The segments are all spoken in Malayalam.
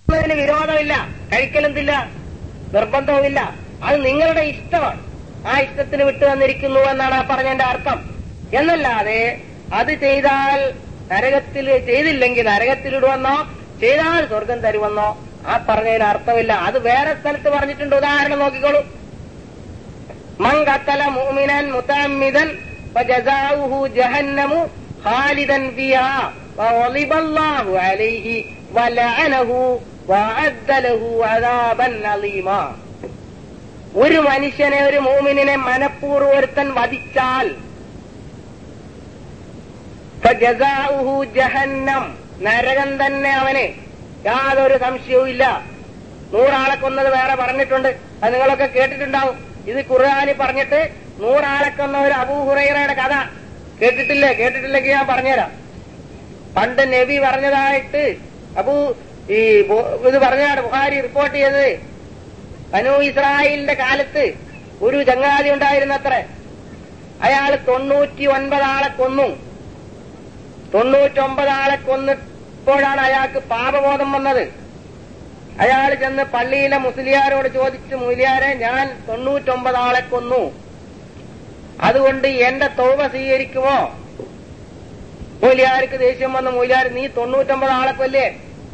അതിന് വിരോധമില്ല കഴിക്കലെന്തില്ല നിർബന്ധവുമില്ല അത് നിങ്ങളുടെ ഇഷ്ടമാണ് ആ ഇഷ്ടത്തിന് വിട്ടു വന്നിരിക്കുന്നു എന്നാണ് ആ പറഞ്ഞതിന്റെ അർത്ഥം എന്നല്ലാതെ അത് ചെയ്താൽ നരകത്തിൽ ചെയ്തില്ലെങ്കിൽ നരകത്തിലിടുവെന്നോ ചെയ്താൽ സ്വർഗം തരുമെന്നോ ആ പറഞ്ഞതിന് അർത്ഥമില്ല അത് വേറെ സ്ഥലത്ത് പറഞ്ഞിട്ടുണ്ട് ഉദാഹരണം നോക്കിക്കോളൂ മൻ ഖത്തല മുഅ്മിനൻ മുതഅമ്മിദൻ ഫജസാഉഹു ജഹന്നമു ഖാലിദൻ ഫിഹാ വغضب الله عليه ولعنه وأعد له عذابا عظيما ഒരു മനുഷ്യനെ ഒരു മൂമിനെ മനഃപൂർവ്വം ഒരുത്തൻ വധിച്ചാൽ ഫജസാഉഹു ജഹന്നം നരകം തന്നെ അവന് യാതൊരു സംശയവും ഇല്ല നൂറാളെ കൊന്നത് വേറെ പറഞ്ഞിട്ടുണ്ട് അത് നിങ്ങളൊക്കെ കേട്ടിട്ടുണ്ടാവും ഇത് ഖുർആാനി പറഞ്ഞിട്ട് നൂറാളെ കൊന്ന ഒരു അബൂഹുറൈറയുടെ കഥ കേട്ടിട്ടില്ലേ കേട്ടിട്ടില്ലെങ്കിൽ ഞാൻ പറഞ്ഞുതരാം പണ്ട് നബി പറഞ്ഞതായിട്ട് അബൂ ഈ ബു- ഇത് പറഞ്ഞതാണ് ബുഹാരി റിപ്പോർട്ട് ചെയ്തത് ബനു ഇസ്രായേലിന്റെ കാലത്ത് ഒരു ചങ്ങാതി ഉണ്ടായിരുന്നത്രേ അയാൾ തൊണ്ണൂറ്റി ഒൻപതാളെ കൊന്നു തൊണ്ണൂറ്റൊമ്പതാളെ കൊന്നിപ്പോഴാണ് അയാൾക്ക് പാപബോധം വന്നത് അയാൾ ചെന്ന് പള്ളിയിലെ മുസ്ലിയാരോട് ചോദിച്ചു മുസ്ലിയാരെ ഞാൻ തൊണ്ണൂറ്റൊമ്പതാളെ കൊന്നു അതുകൊണ്ട് എന്റെ തോപ സ്വീകരിക്കുമോ മൂലിയാർക്ക് ദേഷ്യം വന്ന മൂലിയാർ നീ തൊണ്ണൂറ്റൊമ്പത് ആളെ കൊല്ലേ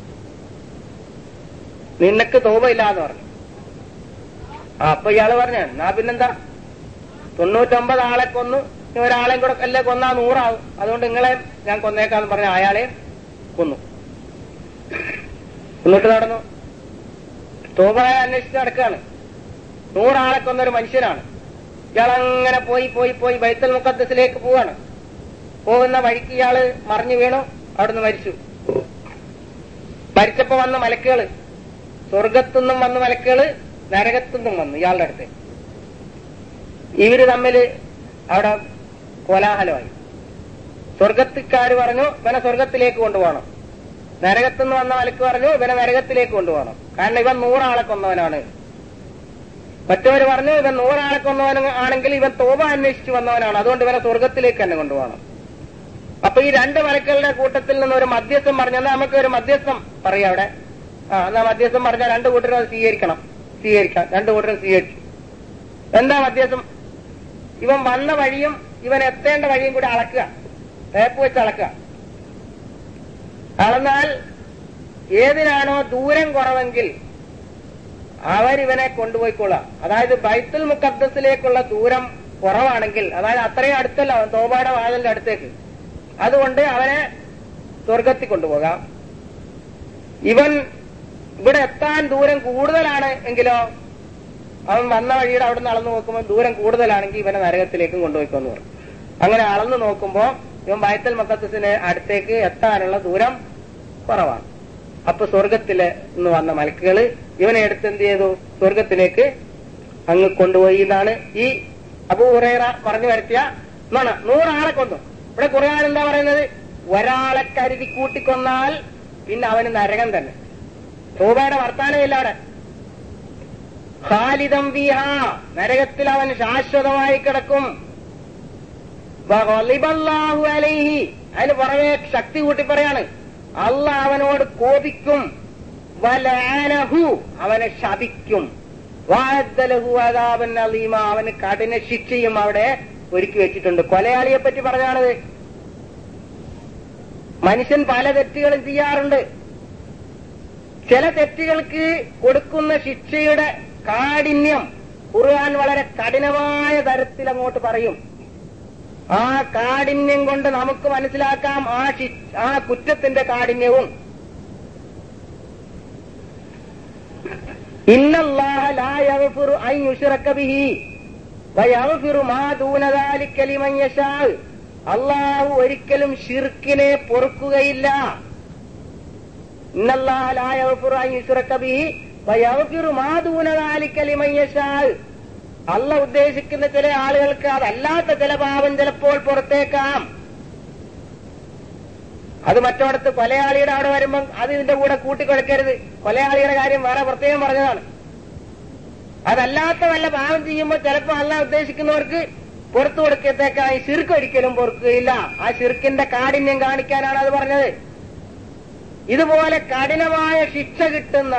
നിനക്ക് തോപ ഇല്ലാന്ന് പറഞ്ഞു ആ, അപ്പൊ ഇയാള് പറഞ്ഞു എന്നാ പിന്നെന്താ തൊണ്ണൂറ്റൊമ്പത് ആളെ കൊന്നു ഇനി ഒരാളെയും കൂടെ അല്ലേ കൊന്നാ നൂറാവും അതുകൊണ്ട് നിങ്ങളെ ഞാൻ കൊന്നേക്കാന്ന് പറഞ്ഞ അയാളെ കൊന്നു എന്നിട്ട് നടന്നു തോബായ അന്വേഷിച്ച് നടക്കുകയാണ് നൂറാളെ കൊന്ന ഒരു മനുഷ്യനാണ് ഇയാളങ്ങനെ പോയി പോയി പോയി ബൈത്തൽ മുക്കദ്സിലേക്ക് പോവാണ് പോകുന്ന വഴിക്ക് ഇയാള് മറിഞ്ഞു വീണു അവിടുന്ന് മരിച്ചു മരിച്ചപ്പോ വന്ന മലക്കുകള് സ്വർഗത്തുനിന്നും വന്ന മലക്കുകള് നരകത്തുനിന്നും വന്നു ഇയാളുടെ അടുത്ത് ഇവര് തമ്മില് അവിടെ കോലാഹലമായി സ്വർഗത്തിക്കാര് പറഞ്ഞു ഇവനെ സ്വർഗത്തിലേക്ക് കൊണ്ടുപോകണം നരകത്തുനിന്ന് വന്ന മലക്ക് പറഞ്ഞു ഇവനെ നരകത്തിലേക്ക് കൊണ്ടുപോകണം കാരണം ഇവൻ നൂറാളെ കൊന്നവനാണ് മറ്റവര് പറഞ്ഞു ഇവൻ നൂറാളെ കൊന്നവൻ ആണെങ്കിൽ ഇവൻ തോപ അന്വേഷിച്ചു വന്നവനാണ് അതുകൊണ്ട് ഇവനെ സ്വർഗത്തിലേക്ക് തന്നെ കൊണ്ടുപോകണം അപ്പൊ ഈ രണ്ട് മലക്കളുടെ കൂട്ടത്തിൽ നിന്ന് ഒരു മധ്യസ്ഥം പറഞ്ഞു എന്നാൽ നമുക്ക് ഒരു മധ്യസ്ഥം പറയാം അവിടെ ആ എന്നാ മധ്യസ്ഥം പറഞ്ഞാൽ രണ്ട് കൂട്ടരും അത് സ്വീകരിക്കണം സ്വീകരിക്കാം രണ്ട് കൂട്ടരും സ്വീകരിച്ചു എന്താ മധ്യസ്ഥം ഇവൻ വന്ന വഴിയും ഇവൻ എത്തേണ്ട വഴിയും കൂടി അളക്കുക ടേപ്പ് വെച്ച് അളക്കുക അളന്നാൽ ഏതിനാണോ ദൂരം കുറവെങ്കിൽ അവരിവനെ കൊണ്ടുപോയിക്കൊള്ളാം അതായത് ബൈത്തുൽ മുക്കദ്സിലേക്കുള്ള ദൂരം കുറവാണെങ്കിൽ അതായത് അത്രയും അടുത്തല്ല അവൻ തോബായുടെ വാതിലിന്റെ അടുത്തേക്ക് അതുകൊണ്ട് അവനെ സ്വർഗത്തിൽ കൊണ്ടുപോകാം ഇവൻ ഇവിടെ എത്താൻ ദൂരം കൂടുതലാണ് എങ്കിലോ അവൻ വന്ന വഴിയുടെ അവിടെ നിന്ന് അളന്ന് നോക്കുമ്പോൾ ദൂരം കൂടുതലാണെങ്കിൽ ഇവനെ നരകത്തിലേക്കും കൊണ്ടുപോയിക്കോന്ന് പറഞ്ഞു അങ്ങനെ അളന്ന് നോക്കുമ്പോ ഇവൻ ബൈത്തൽ മക്കത്തസിന് അടുത്തേക്ക് എത്താനുള്ള ദൂരം കുറവാണ് അപ്പൊ സ്വർഗത്തില് നിന്ന് വന്ന മലക്കുകള് ഇവനെ എടുത്ത് എന്ത് ചെയ്തു സ്വർഗത്തിലേക്ക് അങ്ങ് കൊണ്ടുപോയി എന്നാണ് ഈ അബൂഹുറൈറ പറഞ്ഞു വരുത്തിയ എന്നാണ് നൂറാളെ കൊന്നു ഇവിടെ ഖുർആൻ എന്താ പറയുന്നത് ഒരാളെ കരുതി കൂട്ടിക്കൊന്നാൽ പിന്നെ അവന് നരകം തന്നെ തോബയുടെ വർത്താനമില്ല അവിടെ ഖാലിദം ഫീഹ നരകത്തിൽ അവൻ ശാശ്വതമായി കിടക്കും വഗളിബല്ലാഹു അലൈഹി അതിന് പുറമെ ശക്തി കൂട്ടി പറയാണ് അല്ല അവനോട് കോപിക്കും വലാനഹു അവനെ ശപിക്കും വാദലഹു അദാബൻ അലീമ അവന് കഠിന ശിക്ഷയും അവിടെ ഒരുക്കി വെച്ചിട്ടുണ്ട് കൊലയാളിയെ പറ്റി പറഞ്ഞാണത് മനുഷ്യൻ പല തെറ്റുകളും ചെയ്യാറുണ്ട് ചില തെറ്റുകൾക്ക് കൊടുക്കുന്ന ശിക്ഷയുടെ കാഠിന്യം ഖുർആൻ വളരെ കഠിനമായ തരത്തിൽ അങ്ങോട്ട് പറയും ആ കാഠിന്യം കൊണ്ട് നമുക്ക് മനസ്സിലാക്കാം ആ ശി- ആ കുറ്റത്തിന്റെ കാഠിന്യവും ഇന്നല്ലാഹ ലാ യഗ്ഫിറു അൻ യുശ്റക ബിഹി വയഗ്ഫിറു മാ ദൂന ദാലിക ലിമൻ യശാ അല്ലാഹു ഒരിക്കലും ഷിർക്കിനെ പൊറുക്കുകയില്ല ഇന്നല്ലാഹ ലാ യഗ്ഫിറു അൻ യുശ്റക ബിഹി വയഗ്ഫിറു മാ ദൂന ദാലിക ലിമൻ യശാ അല്ല ഉദ്ദേശിക്കുന്ന ചില ആളുകൾക്ക് അതല്ലാത്ത ചില പാപം ചിലപ്പോൾ പുറത്തേക്കാം അത് മറ്റോടത്ത് കൊലയാളിയുടെ അവിടെ വരുമ്പം അത് ഇതിന്റെ കൂടെ കൂട്ടിക്കൊടുക്കരുത് കൊലയാളിയുടെ കാര്യം വേറെ പ്രത്യേകം പറഞ്ഞതാണ് അതല്ലാത്ത വല്ല പാപം ചെയ്യുമ്പോൾ ചിലപ്പോൾ അല്ല ഉദ്ദേശിക്കുന്നവർക്ക് പുറത്തു കൊടുക്കത്തേക്കായി ശിർക്ക് ഒരിക്കലും പൊറുക്കുകയില്ല ആ ശിർക്കിന്റെ കാഠിന്യം കാണിക്കാനാണ് അത് പറഞ്ഞത് ഇതുപോലെ കഠിനമായ ശിക്ഷ കിട്ടുന്ന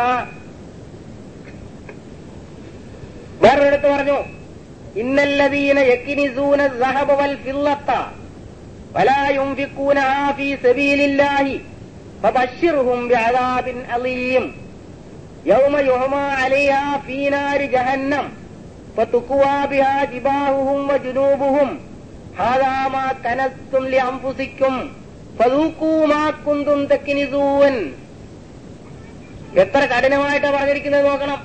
വേറൊരിടത്ത് പറഞ്ഞു ഇന്നല്ലദീന യക്കിനിസൂന സഹബ വൽ ഫില്ലത്ത വലാ യുംഫിഖൂനഹാ ഫീ സബീലില്ലാഹി ഫബശ്ശിർഹും ബിഅദാബിൻ അലീം യൗമ യുഹ്മാ അലൈഹാ ഫീ നാരി ജഹന്നം ഫതുക്വാ ബിഹാ ജിബാഹുഹും വജുനൂബുഹും ഹാദാ മാ കനസ്തും ലിഅൻഫുസിക്കും ഫദൂഖൂ മാ കുന്തും തക്നിസൂൻ എത്ര കഠിനമായിട്ടാ പറഞ്ഞിരിക്കുന്നത് നോക്കണം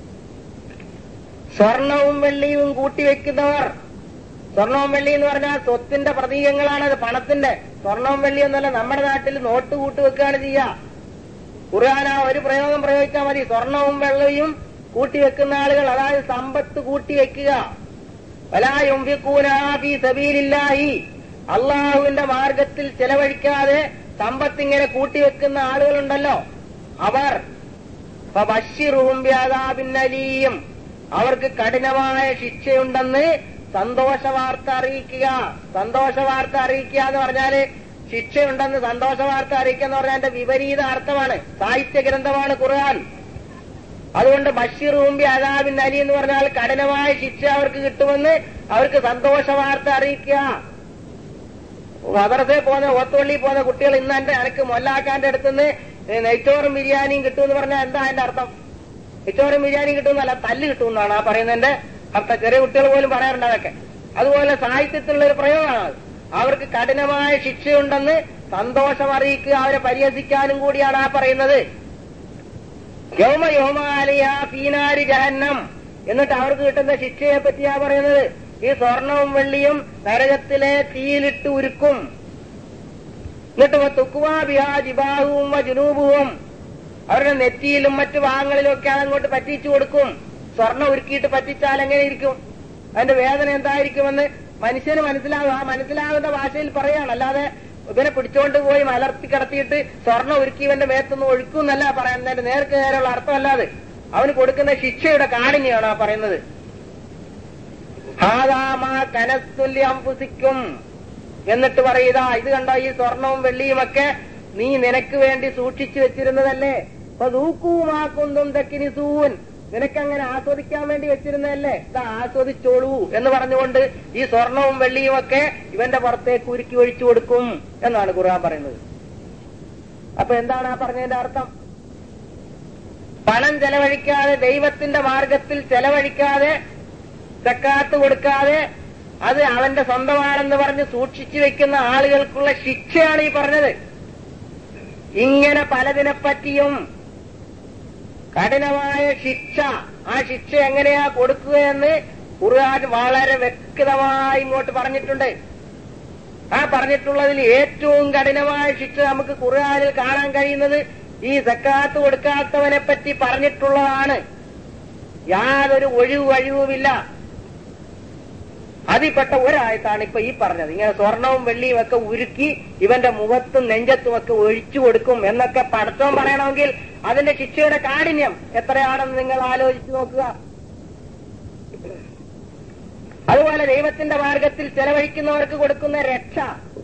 സ്വർണവും വെള്ളിയും കൂട്ടിവെക്കുന്നവർ സ്വർണവും വെള്ളി എന്ന് പറഞ്ഞാൽ സ്വത്തിന്റെ പ്രതീകങ്ങളാണ് അത് പണത്തിന്റെ സ്വർണവും വെള്ളി എന്നല്ല നമ്മുടെ നാട്ടിൽ നോട്ട് കൂട്ടി വെക്കുകയാണ് ചെയ്യുക ഖുർആൻ ആ ഒരു പ്രയോഗം പ്രയോഗിച്ചാൽ മതി സ്വർണവും വെള്ളയും കൂട്ടിവെക്കുന്ന ആളുകൾ അതായത് സമ്പത്ത് കൂട്ടിവെക്കുക വലായും സബീലില്ലാഹി അള്ളാഹുവിന്റെ മാർഗത്തിൽ ചെലവഴിക്കാതെ സമ്പത്ത് ഇങ്ങനെ കൂട്ടിവെക്കുന്ന ആളുകളുണ്ടല്ലോ അവർ ഫബശ്ശിറുഹും ബിഅദാബിൻ അലീം അവർക്ക് കഠിനമായ ശിക്ഷയുണ്ടെന്ന് സന്തോഷ വാർത്ത അറിയിക്കുക സന്തോഷ വാർത്ത അറിയിക്കുക എന്ന് പറഞ്ഞാല് ശിക്ഷയുണ്ടെന്ന് സന്തോഷ വാർത്ത അറിയിക്കുക എന്ന് പറഞ്ഞാൽ അതിന്റെ വിപരീത അർത്ഥമാണ് സാഹിത്യ ഗ്രന്ഥമാണ് ഖുർആൻ അതുകൊണ്ട് ബഷീർ മുമ്പി അതാബിൻ അലി എന്ന് പറഞ്ഞാൽ കഠിനമായ ശിക്ഷ അവർക്ക് കിട്ടുമെന്ന് അവർക്ക് സന്തോഷ വാർത്ത അറിയിക്കുക മദ്രസയിൽ പോകുന്ന ഓത്തുപള്ളി പോകുന്ന കുട്ടികൾ ഇന്ന് എന്റെ എനിക്ക് മൊല്ലാക്കാന്റെ അടുത്തുനിന്ന് നെയ്ച്ചോറും ബിരിയാണിയും കിട്ടുമെന്ന് പറഞ്ഞാൽ എന്താ അതിന്റെ അർത്ഥം നെയ്ച്ചോറും ബിരിയാണിയും കിട്ടുമെന്നല്ല തല്ല് കിട്ടുമെന്നാണ് ആ പറയുന്നതിന്റെ അർത്ഥം ചെറിയ കുട്ടികൾ പോലും പറയാറുണ്ട് അതൊക്കെ അതുപോലെ സാഹിത്യത്തിലുള്ള ഒരു പ്രയോഗമാണ് അത് അവർക്ക് കഠിനമായ ശിക്ഷയുണ്ടെന്ന് സന്തോഷം അറിയിക്കുക അവരെ പരിഹസിക്കാനും കൂടിയാണ് ആ പറയുന്നത് യോമ യോമാലിയ പീനാരി ജഹന്നം എന്നിട്ട് അവർക്ക് കിട്ടുന്ന ശിക്ഷയെ പറ്റിയാ പറയുന്നത് ഈ സ്വർണവും വെള്ളിയും നരകത്തിലെ തീയിലിട്ട് ഉരുക്കും എന്നിട്ട് തുക്കുവാ ബിഹാ ജിബാഹുവും ജുനൂബുവും അവരുടെ നെറ്റിയിലും മറ്റു ഭാഗങ്ങളിലും ഒക്കെ അതങ്ങോട്ട് പറ്റിച്ചു കൊടുക്കും സ്വർണം ഉരുക്കിയിട്ട് പറ്റിച്ചാൽ എങ്ങനെ ഇരിക്കും അതിന്റെ വേദന എന്തായിരിക്കുമെന്ന് മനുഷ്യന് മനസ്സിലാകും ആ മനസ്സിലാകുന്ന ഭാഷയിൽ പറയാണ് അല്ലാതെ ഇവനെ പിടിച്ചോണ്ട് പോയി മലർത്തി കിടത്തിയിട്ട് സ്വർണം ഉരുക്കി ഇവന്റെ മേത്തൊന്ന് ഒഴുക്കും എന്നല്ല പറയുന്നതിന്റെ നേർക്ക് നേരെയുള്ള അർത്ഥമല്ലാതെ അവന് കൊടുക്കുന്ന ശിക്ഷയുടെ കാഠിന്യമാണ് ആ പറയുന്നത് ഹാദാമാ കനസ്തുല്യം പുസിക്കും എന്നിട്ട് പറയുക ഇത് കണ്ടോ ഈ സ്വർണവും വെള്ളിയുമൊക്കെ നീ നിനക്ക് വേണ്ടി സൂക്ഷിച്ചു വെച്ചിരുന്നതല്ലേ അപ്പൊ ദൂക്കുമാക്കുന്തും തെക്കിനിസൂൻ നിനക്കങ്ങനെ ആസ്വദിക്കാൻ വേണ്ടി വെച്ചിരുന്നതല്ലേ ഇതാ ആസ്വദിച്ചോളൂ എന്ന് പറഞ്ഞുകൊണ്ട് ഈ സ്വർണവും വെള്ളിയും ഒക്കെ ഇവന്റെ പുറത്തേക്ക് ഉരുക്കി ഒഴിച്ചു കൊടുക്കും എന്നാണ് ഖുർആൻ പറയുന്നത് അപ്പൊ എന്താണ് ആ പറഞ്ഞതിന്റെ അർത്ഥം പണം ചെലവഴിക്കാതെ ദൈവത്തിന്റെ മാർഗത്തിൽ ചെലവഴിക്കാതെ സക്കാത്ത് കൊടുക്കാതെ അത് അവന്റെ സ്വന്തമാണെന്ന് പറഞ്ഞ് സൂക്ഷിച്ചു വെക്കുന്ന ആളുകൾക്കുള്ള ശിക്ഷയാണ് ഈ പറഞ്ഞത് ഇങ്ങനെ പലതിനെപ്പറ്റിയും കഠിനമായ ശിക്ഷ ആ ശിക്ഷ എങ്ങനെയാ കൊടുക്കുകയെന്ന് ഖുർആൻ വളരെ വ്യക്തമായി ഇങ്ങോട്ട് പറഞ്ഞിട്ടുണ്ട് ആ പറഞ്ഞിട്ടുള്ളതിൽ ഏറ്റവും കഠിനമായ ശിക്ഷ നമുക്ക് ഖുർആനിൽ കാണാൻ കഴിയുന്നത് ഈ സക്കാത്ത് കൊടുക്കാത്തവനെ പറ്റി പറഞ്ഞിട്ടുള്ളതാണ് യാതൊരു ഒഴിവ് കഴിവുമില്ല അതിൽപ്പെട്ട ഒരായത്താണ് ഇപ്പൊ ഈ പറഞ്ഞത് ഇങ്ങനെ സ്വർണവും വെള്ളിയും ഒക്കെ ഉരുക്കി ഇവന്റെ മുഖത്തും നെഞ്ചത്തും ഒക്കെ ഒഴിച്ചു കൊടുക്കും എന്നൊക്കെ പഠിത്തം പറയണമെങ്കിൽ അതിന്റെ ശിക്ഷയുടെ കാഠിന്യം എത്രയാണെന്ന് നിങ്ങൾ ആലോചിച്ചു നോക്കുക അതുപോലെ ദൈവത്തിന്റെ മാർഗത്തിൽ ചെലവഴിക്കുന്നവർക്ക് കൊടുക്കുന്ന രക്ഷ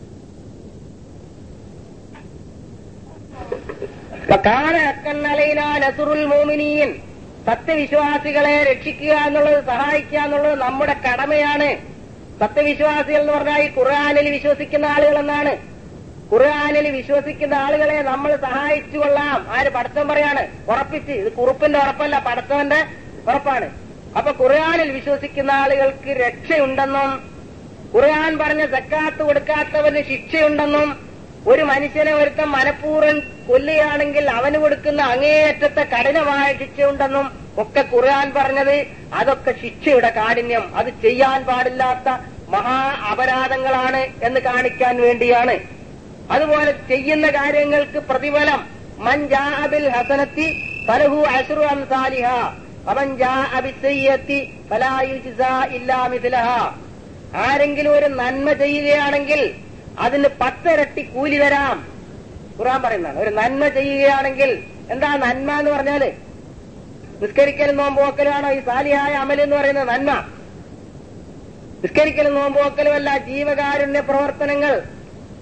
നസുറുൽ മോമിനീൻ സത്യവിശ്വാസികളെ രക്ഷിക്കുക എന്നുള്ളത് സഹായിക്കുക എന്നുള്ളത് നമ്മുടെ കടമയാണ് സത്യവിശ്വാസികൾ എന്ന് പറഞ്ഞാൽ ഈ ഖുർആാനിൽ വിശ്വസിക്കുന്ന ആളുകൾ എന്നാണ് ഖുർആാനിൽ വിശ്വസിക്കുന്ന ആളുകളെ നമ്മൾ സഹായിച്ചു കൊള്ളാം ആര് പഠിത്തം പറയാണ് ഉറപ്പിച്ച് ഇത് കുറുപ്പിന്റെ ഉറപ്പല്ല പഠിത്തവന്റെ ഉറപ്പാണ് അപ്പൊ ഖുർആാനിൽ വിശ്വസിക്കുന്ന ആളുകൾക്ക് രക്ഷയുണ്ടെന്നും ഖുർആൻ പറഞ്ഞ സക്കാത്ത് കൊടുക്കാത്തവന് ശിക്ഷയുണ്ടെന്നും ഒരു മനുഷ്യനെ ഒരുത്തം മനഃപൂർവ്വം കൊല്ലുകയാണെങ്കിൽ അവന് കൊടുക്കുന്ന അങ്ങേയറ്റത്തെ കഠിനമായ ശിക്ഷയുണ്ടെന്നും ഒക്കെ ഖുർആൻ പറഞ്ഞത് അതൊക്കെ ശിക്ഷയുടെ കാഠിന്യം അത് ചെയ്യാൻ പാടില്ലാത്ത മഹാ അപരാധങ്ങളാണ് എന്ന് കാണിക്കാൻ വേണ്ടിയാണ് അതുപോലെ ചെയ്യുന്ന കാര്യങ്ങൾക്ക് പ്രതിഫലം മൻ ജാഅബിൽ ഹസനത്തി ഫലഹു അശ്രു അംസാലിഹ അവൻ ജാഅബിസയ്യത്തി ഫലായുജിസ ഇല്ലാ മിഥിലഹ ആരെങ്കിലും ഒരു നന്മ ചെയ്യുകയാണെങ്കിൽ അതിന് പത്തിരട്ടി കൂലി തരാം ഖുർആൻ പറയുന്നതാണ് ഒരു നന്മ ചെയ്യുകയാണെങ്കിൽ എന്താ നന്മ എന്ന് പറഞ്ഞാല് നിസ്കരിക്കലും നോമ്പോക്കലുമാണോ ഈ സാലിയായ അമൽ എന്ന് പറയുന്നത് നന്മ നിസ്കരിക്കലും നോമ്പോക്കലുമല്ല ജീവകാരുണ്യ പ്രവർത്തനങ്ങൾ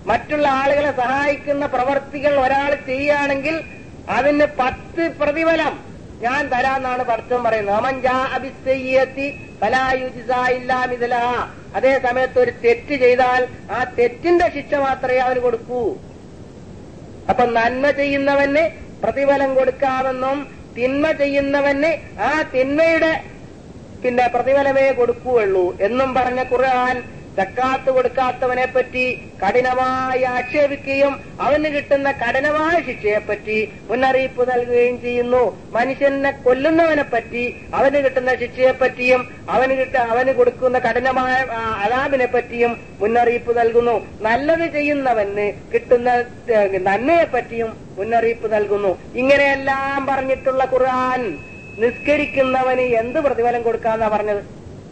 മറ്റുള്ള ആളുകളെ സഹായിക്കുന്ന പ്രവർത്തികൾ ഒരാൾ ചെയ്യുകയാണെങ്കിൽ അതിന് പത്ത് പ്രതിഫലം ഞാൻ തരാന്നാണ് പഠിച്ചം പറയുന്നത് അമഞ്ചാ അഭിസയ്യത്തി ഫലായുജിസായില്ലാമിതല അതേ സമയത്ത് ഒരു തെറ്റ് ചെയ്താൽ ആ തെറ്റിന്റെ ശിക്ഷ മാത്രമേ അവന് കൊടുക്കൂ അപ്പൊ നന്മ ചെയ്യുന്നവന് പ്രതിഫലം കൊടുക്കാമെന്നും തിന്മ ചെയ്യുന്നവന് ആ തിന്മയുടെ പിന്നെ പ്രതിഫലമേ കൊടുക്കുകയുള്ളൂ എന്നും പറഞ്ഞ ഖുർആൻ ചക്കാത്ത് കൊടുക്കാത്തവനെ പറ്റി കഠിനമായി ആക്ഷേപിക്കുകയും അവന് കിട്ടുന്ന കഠിനമായ ശിക്ഷയെപ്പറ്റി മുന്നറിയിപ്പ് നൽകുകയും ചെയ്യുന്നു മനുഷ്യനെ കൊല്ലുന്നവനെ പറ്റി അവന് കിട്ടുന്ന ശിക്ഷയെപ്പറ്റിയും അവന് കിട്ട അവന് കൊടുക്കുന്ന കഠിനമായ ആ, അതാബിനെ പറ്റിയും മുന്നറിയിപ്പ് നൽകുന്നു നല്ലത് ചെയ്യുന്നവന് കിട്ടുന്ന ഏഹ്, നന്മയെ പറ്റിയും മുന്നറിയിപ്പ് നൽകുന്നു ഇങ്ങനെയെല്ലാം പറഞ്ഞിട്ടുള്ള ഖുർആൻ നിസ്കരിക്കുന്നവന് എന്ത് പ്രതിഫലം കൊടുക്കാന്നാ പറഞ്ഞത്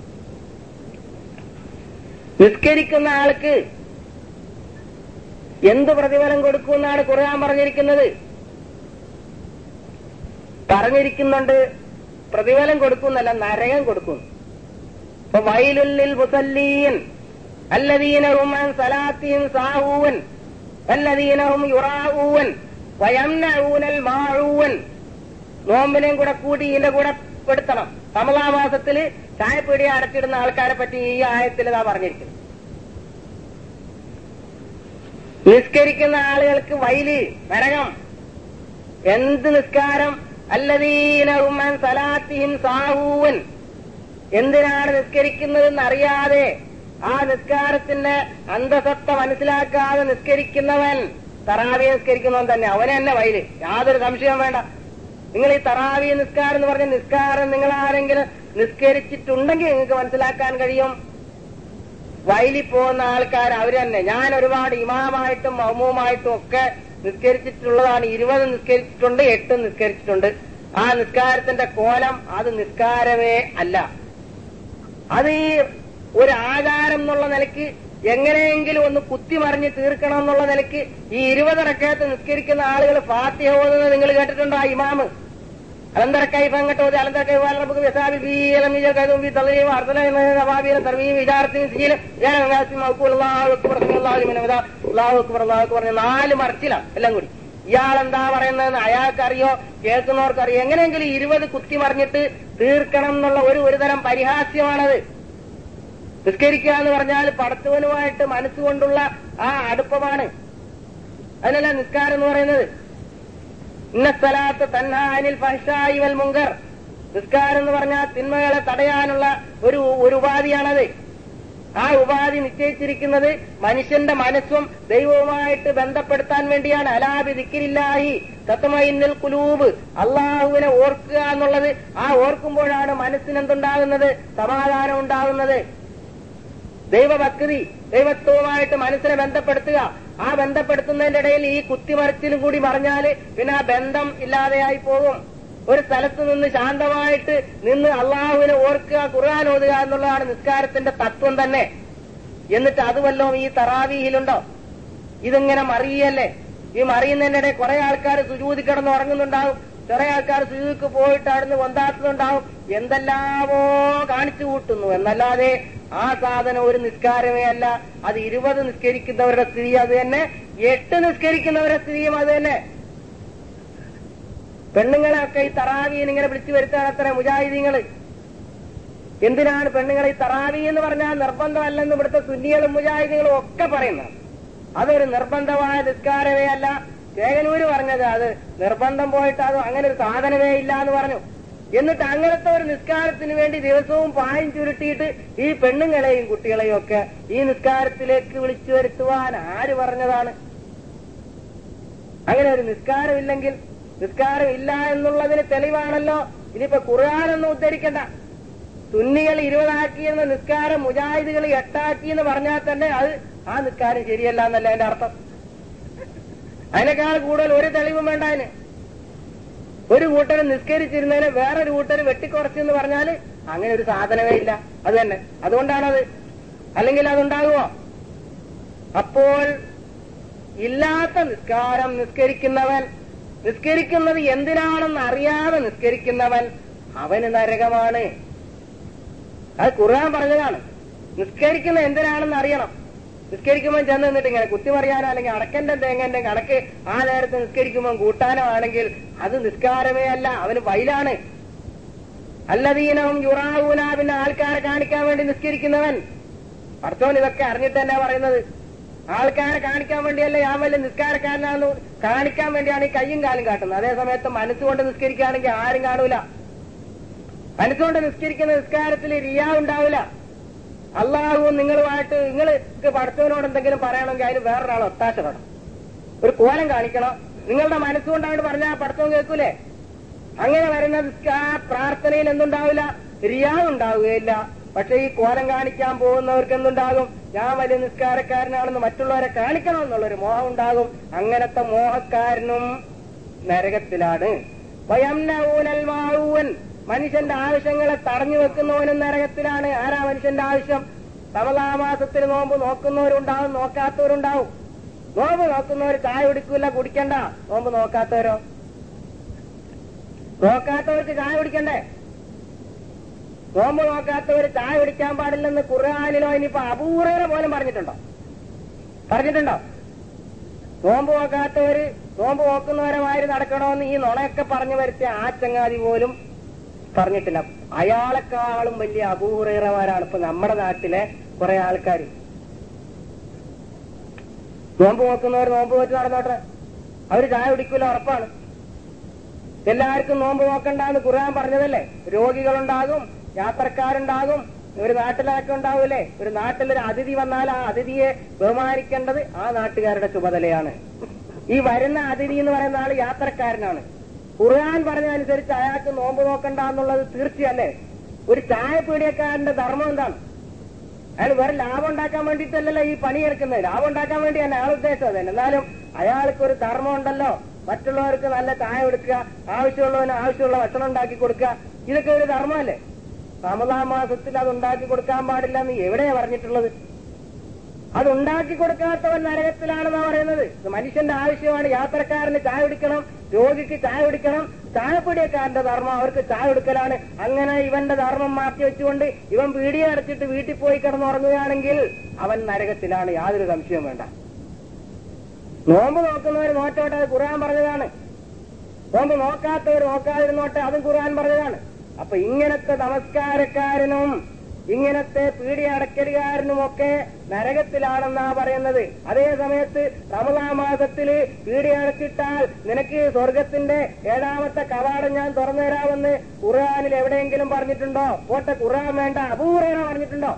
നിസ്കരിക്കുന്ന ആൾക്ക് എന്ത് പ്രതിഫലം കൊടുക്കുമെന്നാണ് ഖുർആൻ പറഞ്ഞിരിക്കുന്നത് പറഞ്ഞിരിക്കുന്നുണ്ട് പ്രതിഫലം കൊടുക്കുന്നല്ല നരകം കൊടുക്കും ഇപ്പൊ വൈലുല്ലിൽ മുസല്ലീൻ അല്ലദീനഹും അൻ സലാത്തിഹിം സാഹൂവൻ അല്ലദീനഹും യുറാഊവൻ വയംനഊനൽ മാഴൂവൻ നോമ്പിനെയും കൂടെ കൂടി ഇതിന്റെ കൂടെ പെടുത്തണം കമലാ മാസത്തില് ചായപ്പീടിയ അടച്ചിടുന്ന ആൾക്കാരെ പറ്റി ഈ ആയത്തിൽ ഇതാ പറഞ്ഞിരിക്കുന്നത് നിസ്കരിക്കുന്ന ആളുകൾക്ക് വൈല് നരകം എന്ത് നിസ്കാരം അല്ലദീനഹും സലാത്തിഹിൻ സാഹൂവൻ എന്തിനാണ് നിസ്കരിക്കുന്നതെന്ന് അറിയാതെ ആ നിസ്കാരത്തിന്റെ അന്തസത്ത മനസ്സിലാക്കാതെ നിസ്കരിക്കുന്നവൻ തറാവി നിസ്കരിക്കുന്നവൻ തന്നെ അവനെ തന്നെ വൈല് യാതൊരു സംശയവും വേണ്ട നിങ്ങൾ ഈ തറാവി നിസ്കാരം എന്ന് പറഞ്ഞ നിസ്കാരം നിങ്ങൾ ആരെങ്കിലും നിസ്കരിച്ചിട്ടുണ്ടെങ്കിൽ നിങ്ങൾക്ക് മനസ്സിലാക്കാൻ കഴിയും വയലിൽ പോകുന്ന ആൾക്കാർ അവർ തന്നെ ഞാൻ ഒരുപാട് ഇമാമായിട്ടും മൗമുമായിട്ടും ഒക്കെ നിസ്കരിച്ചിട്ടുള്ളതാണ് ഇരുപത് നിസ്കരിച്ചിട്ടുണ്ട് എട്ട് നിസ്കരിച്ചിട്ടുണ്ട് ആ നിസ്കാരത്തിന്റെ കോലം അത് നിസ്കാരമേ അല്ല അത് ഈ ഒരു ആചാരം എന്നുള്ള നിലയ്ക്ക് എങ്ങനെയെങ്കിലും ഒന്ന് കുത്തിമറിഞ്ഞ് തീർക്കണം എന്നുള്ള നിലയ്ക്ക് ഈ ഇരുപതിറക്കകത്ത് നിസ്കരിക്കുന്ന ആളുകൾ ഫാത്തിഹ ഓതുന്നത് നിങ്ങൾ കേട്ടിട്ടുണ്ടോ ആ ഇമാമ് അലന്തര കൈഫ് അങ്ങോട്ട് ഓതി അലന്തര കൈഫ് നമുക്ക് വിസാബി ബീലം വിജയ കൈതും ബി തലയും അർദ്ധന നവാബീലം തർവീം വിചാരത്തിനും സീലും ഞാൻ അള്ളാഹു അക്ബർ അള്ളാഹു മിനവദ അള്ളാഹു അക്ബർ അള്ളാഹു അക്ബർ പറഞ്ഞ നാല് മറിച്ചിലാണ് എല്ലാം കൂടി ഇയാളെന്താ പറയുന്നതെന്ന് അയാൾക്കറിയോ കേൾക്കുന്നവർക്കറിയോ എങ്ങനെയെങ്കിലും ഇരുപത് കുത്തി മറിഞ്ഞിട്ട് തീർക്കണം എന്നുള്ള ഒരു ഒരു തരം പരിഹാസ്യമാണത് നിസ്കരിക്കുക എന്ന് പറഞ്ഞാൽ പടത്തുവനുമായിട്ട് മനസ്സുകൊണ്ടുള്ള ആ അടുപ്പമാണ് അതിനല്ല നിസ്കാരം എന്ന് പറയുന്നത് ഇന്ന സ്ഥലത്ത് തന്നാനിൽ ഫഹ്ഷായി വൽ മുങ്കർ നിസ്കാരം എന്ന് പറഞ്ഞാൽ തിന്മകളെ തടയാനുള്ള ഒരു ഒരു ഉപാധിയാണത് ആ ഉപാധി നിശ്ചയിച്ചിരിക്കുന്നത് മനുഷ്യന്റെ മനസ്സും ദൈവവുമായിട്ട് ബന്ധപ്പെടുത്താൻ വേണ്ടിയാണ് അലാബി ദിക്കിരില്ലാഹി തത്വമൈന്നൽ കുലൂബ് അള്ളാഹുവിനെ ഓർക്കുക എന്നുള്ളത് ആ ഓർക്കുമ്പോഴാണ് മനസ്സിന് എന്തുണ്ടാകുന്നത് സമാധാനം ഉണ്ടാകുന്നത് ദൈവഭക്തി ദൈവത്വവുമായിട്ട് മനസ്സിനെ ബന്ധപ്പെടുത്തുക ആ ബന്ധപ്പെടുത്തുന്നതിന്റെ ഇടയിൽ ഈ കുത്തിമറിച്ചിലും കൂടി മറിഞ്ഞാല് പിന്നെ ആ ബന്ധം ഇല്ലാതെയായി പോകും ഒരു സ്ഥലത്ത് നിന്ന് ശാന്തമായിട്ട് നിന്ന് അള്ളാഹുവിനെ ഓർക്കുക ഖുർആൻ ഓതുക എന്നുള്ളതാണ് നിസ്കാരത്തിന്റെ തത്വം തന്നെ എന്നിട്ട് അത് വല്ലതും ഈ തറാവീഹിലുണ്ടോ ഇതിങ്ങനെ മറിയല്ലേ ഈ മറിയുന്നതിന്റെ ഇടയിൽ കുറെ ആൾക്കാർ സുജൂതി കിടന്ന് ഉറങ്ങുന്നുണ്ടാവും കുറെ ആൾക്കാർ സുജൂതിക്ക് പോയിട്ട് അവിടുന്ന് കൊണ്ടാത്തുന്നുണ്ടാവും എന്തെല്ലാമോ കാണിച്ചു കൂട്ടുന്നു എന്നല്ലാതെ ആ സാധനം ഒരു നിസ്കാരമേ അല്ല അത് ഇരുപത് നിസ്കരിക്കുന്നവരുടെ സ്ഥിതി അത് തന്നെ എട്ട് നിസ്കരിക്കുന്നവരുടെ സ്ഥിതിയും അത് തന്നെ പെണ്ണുങ്ങളെയൊക്കെ ഈ തറാവീൻ ഇങ്ങനെ വിളിച്ചു വരുത്താണ് അത്ര മുജാഹിദീങ്ങള് എന്തിനാണ് പെണ്ണുങ്ങളെ ഈ തറാവി എന്ന് പറഞ്ഞാൽ നിർബന്ധമല്ലെന്ന് ഇവിടുത്തെ സുന്നികളും മുജാഹിദീങ്ങളും ഒക്കെ പറയുന്നത് അതൊരു നിർബന്ധമായ നിസ്കാരമേ അല്ല ചേകനൂര് പറഞ്ഞത് അത് നിർബന്ധം പോയിട്ട് അത് അങ്ങനെ ഒരു സാധനമേ ഇല്ല എന്ന് പറഞ്ഞു എന്നിട്ട് അങ്ങനത്തെ ഒരു നിസ്കാരത്തിന് വേണ്ടി ദിവസവും പായം ചുരുട്ടിയിട്ട് ഈ പെണ്ണുങ്ങളെയും കുട്ടികളെയും ഒക്കെ ഈ നിസ്കാരത്തിലേക്ക് വിളിച്ചു വരുത്തുവാൻ ആര് പറഞ്ഞതാണ് അങ്ങനെ ഒരു നിസ്കാരമില്ലെങ്കിൽ നിസ്കാരം ഇല്ല എന്നുള്ളതിന് തെളിവാണല്ലോ ഇനിയിപ്പോ ഖുർആാനൊന്നും ഉദ്ധരിക്കണ്ട സുന്നികൾ ഇരുപതാക്കിയെന്ന നിസ്കാരം മുജാഹിദുകൾ എട്ടാക്കി എന്ന് പറഞ്ഞാൽ തന്നെ അത് ആ നിസ്കാരം ശരിയല്ല എന്നല്ല അതിന്റെ അർത്ഥം അതിനേക്കാൾ കൂടുതൽ ഒരു തെളിവും വേണ്ട അതിന് ഒരു കൂട്ടർ നിസ്കരിച്ചിരുന്നതിനെ വേറൊരു കൂട്ടർ വെട്ടിക്കുറച്ചെന്ന് പറഞ്ഞാൽ അങ്ങനെ ഒരു സാധനമേ ഇല്ല അത് തന്നെ അതുകൊണ്ടാണത് അല്ലെങ്കിൽ അതുണ്ടാകുമോ അപ്പോൾ ഇല്ലാത്ത നിസ്കാരം നിസ്കരിക്കുന്നവൻ നിസ്കരിക്കുന്നത് എന്തിനാണെന്ന് അറിയാതെ നിസ്കരിക്കുന്നവൻ അവന് നരകമാണ് അത് ഖുർആൻ പറഞ്ഞതാണ് നിസ്കരിക്കുന്ന എന്തിനാണെന്ന് അറിയണം നിസ്കരിക്കുമ്പോൾ ചെന്ന് നിന്നിട്ട് ഇങ്ങനെ കുത്തിമറിയാനോ അല്ലെങ്കിൽ അടക്കന്റെ തേങ്ങന്റെ കണക്ക് ആ നേരത്ത് നിസ്കരിക്കുമ്പോൾ കൂട്ടാനോ ആണെങ്കിൽ അത് നിസ്കാരമേ അല്ല അവന് വൈലാണ് അല്ലദീനവും യുറാവൂന പിന്നെ ആൾക്കാരെ കാണിക്കാൻ വേണ്ടി നിസ്കരിക്കുന്നവൻ പഠിച്ചോൻ ഇതൊക്കെ അറിഞ്ഞിട്ട് തന്നെ പറയുന്നത് ആൾക്കാരെ കാണിക്കാൻ വേണ്ടിയല്ല ഞാൻ വലിയ നിസ്കാരക്കാരനാണെന്ന് കാണിക്കാൻ വേണ്ടിയാണ് ഈ കയ്യും കാലും കാട്ടുന്നത് അതേ സമയത്ത് മനസ്സുകൊണ്ട് നിസ്കരിക്കുകയാണെങ്കിൽ ആരും കാണൂല മനസ്സുകൊണ്ട് നിസ്കരിക്കുന്ന നിസ്കാരത്തിൽ റിയ ഉണ്ടാവില്ല അള്ളാഹുവും നിങ്ങളുമായിട്ട് നിങ്ങൾക്ക് പഠിച്ചവനോട് എന്തെങ്കിലും പറയണമെങ്കിൽ അതിന് വേറൊരാൾ ഒത്താശ വേണം ഒരു കോലം കാണിക്കണം നിങ്ങളുടെ മനസ്സുകൊണ്ടാണ് പറഞ്ഞാൽ പഠിത്തവും കേൾക്കൂലേ അങ്ങനെ വരുന്ന നിസ്ക- ആ പ്രാർത്ഥനയിൽ എന്തുണ്ടാവില്ല റിയാവ് ഉണ്ടാവുകയില്ല പക്ഷെ ഈ കോലം കാണിക്കാൻ പോകുന്നവർക്ക് എന്തുണ്ടാകും ഞാൻ വലിയ നിസ്കാരക്കാരനാണെന്ന് മറ്റുള്ളവരെ കാണിക്കണം എന്നുള്ളൊരു മോഹം ഉണ്ടാകും അങ്ങനത്തെ മോഹക്കാരനും നരകത്തിലാണ് വയംനഊനൽ മാഊൻ മനുഷ്യന്റെ ആവശ്യങ്ങളെ തടഞ്ഞു വെക്കുന്നവനും നരകത്തിലാണ് ആരാ മനുഷ്യന്റെ ആവശ്യം തമലാമാസത്തിൽ നോമ്പ് നോക്കുന്നവരുണ്ടാവും നോക്കാത്തവരുണ്ടാവും നോമ്പ് നോക്കുന്നവർ ചായ കുടിക്കൂല കുടിക്കണ്ട നോമ്പ് നോക്കാത്തവരോ നോക്കാത്തവർക്ക് ചായ കുടിക്കണ്ടേ നോമ്പ് നോക്കാത്തവർ ചായ കുടിക്കാൻ പാടില്ലെന്ന് ഖുർആാനിലോ ഇനിയിപ്പോ അപൂർവന പോലും പറഞ്ഞിട്ടുണ്ടോ പറഞ്ഞിട്ടുണ്ടോ നോമ്പ് നോക്കാത്തവര് നോമ്പ് നോക്കുന്നവരമാര് നടക്കണമെന്ന് ഈ നുണയൊക്കെ പറഞ്ഞു വരുത്തിയ ആ ചങ്ങാതി പോലും പറഞ്ഞിട്ടില്ല അയാളെക്കാളും വലിയ അപൂർവമാരാണ് ഇപ്പൊ നമ്മുടെ നാട്ടിലെ കുറെ ആൾക്കാർ നോമ്പ് നോക്കുന്നവർ നോമ്പ് വെച്ച് നടന്നോട്ടെ അവര് ചായ കുടിക്കൂല ഉറപ്പാണ് എല്ലാവർക്കും നോമ്പ് നോക്കണ്ടെന്ന് ഖുർആൻ പറഞ്ഞതല്ലേ രോഗികളുണ്ടാകും യാത്രക്കാരുണ്ടാകും ഒരു നാട്ടിലൊക്കെ ഉണ്ടാവൂലേ ഒരു നാട്ടിലൊരു അതിഥി വന്നാൽ ആ അതിഥിയെ ബഹുമാനിക്കേണ്ടത് ആ നാട്ടുകാരുടെ ചുമതലയാണ് ഈ വരുന്ന അതിഥി എന്ന് പറയുന്ന ആള് യാത്രക്കാരനാണ് ഖുർആൻ പറഞ്ഞതനുസരിച്ച് അയാൾക്ക് നോമ്പ് നോക്കണ്ട എന്നുള്ളത് തീർച്ചയല്ലേ ഒരു ചായപ്പീടിയക്കാരന്റെ ധർമ്മം എന്താണ് അയാൾ വേറെ ലാഭം ഉണ്ടാക്കാൻ വേണ്ടിയിട്ടല്ലല്ലോ ഈ പണിയെടുക്കുന്നത് ലാഭം ഉണ്ടാക്കാൻ വേണ്ടി തന്നെ അയാൾ ഉദ്ദേശം തന്നെ എന്നാലും അയാൾക്ക് ഒരു ധർമ്മം ഉണ്ടല്ലോ മറ്റുള്ളവർക്ക് നല്ല ചായ കൊടുക്കുക ആവശ്യമുള്ളവന് ആവശ്യമുള്ള ഭക്ഷണം ഉണ്ടാക്കി കൊടുക്കുക ഇതൊക്കെ ഒരു ധർമ്മമല്ലേ റമദാൻ മാസത്തിൽ അത് ഉണ്ടാക്കി കൊടുക്കാൻ പാടില്ല എന്ന് എവിടെയാ പറഞ്ഞിട്ടുള്ളത് അത് ഉണ്ടാക്കി കൊടുക്കാത്തവൻ നരകത്തിലാണെന്നാ പറയുന്നത് ഇത് മനുഷ്യന്റെ ആവശ്യമാണ് യാത്രക്കാരന് ചായ കുടിക്കണം രോഗിക്ക് ചായ കുടിക്കണം ചായപ്പൊടിയക്കാരന്റെ ധർമ്മം അവർക്ക് ചായ കൊടുക്കലാണ് അങ്ങനെ ഇവന്റെ ധർമ്മം മാറ്റി വെച്ചുകൊണ്ട് ഇവൻ പീടിയ അടച്ചിട്ട് വീട്ടിൽ പോയി കിടന്നുറങ്ങുകയാണെങ്കിൽ അവൻ നരകത്തിലാണ് യാതൊരു സംശയവും വേണ്ട നോമ്പ് നോക്കുന്നവർ നോറ്റോട്ടെ അത് ഖുർആൻ പറഞ്ഞതാണ് നോമ്പ് നോക്കാത്തവർ നോക്കാതിരുന്നോട്ടെ അതും ഖുർആൻ പറഞ്ഞതാണ് അപ്പൊ ഇങ്ങനത്തെ നമസ്കാരക്കാരനും ഇങ്ങനത്തെ പീടി അടക്കലുകാരനുമൊക്കെ നരകത്തിലാണെന്നാ പറയുന്നത് അതേ സമയത്ത് റമദാ മാസത്തില് പീടി അടച്ചിട്ടാൽ നിനക്ക് സ്വർഗത്തിന്റെ ഏഴാമത്തെ കവാടം ഞാൻ തുറന്നു തരാമെന്ന് ഖുർആാനിൽ എവിടെയെങ്കിലും പറഞ്ഞിട്ടുണ്ടോ പോട്ടെ ഖുർആൻ വേണ്ട അപൂർവന പറഞ്ഞിട്ടുണ്ടോ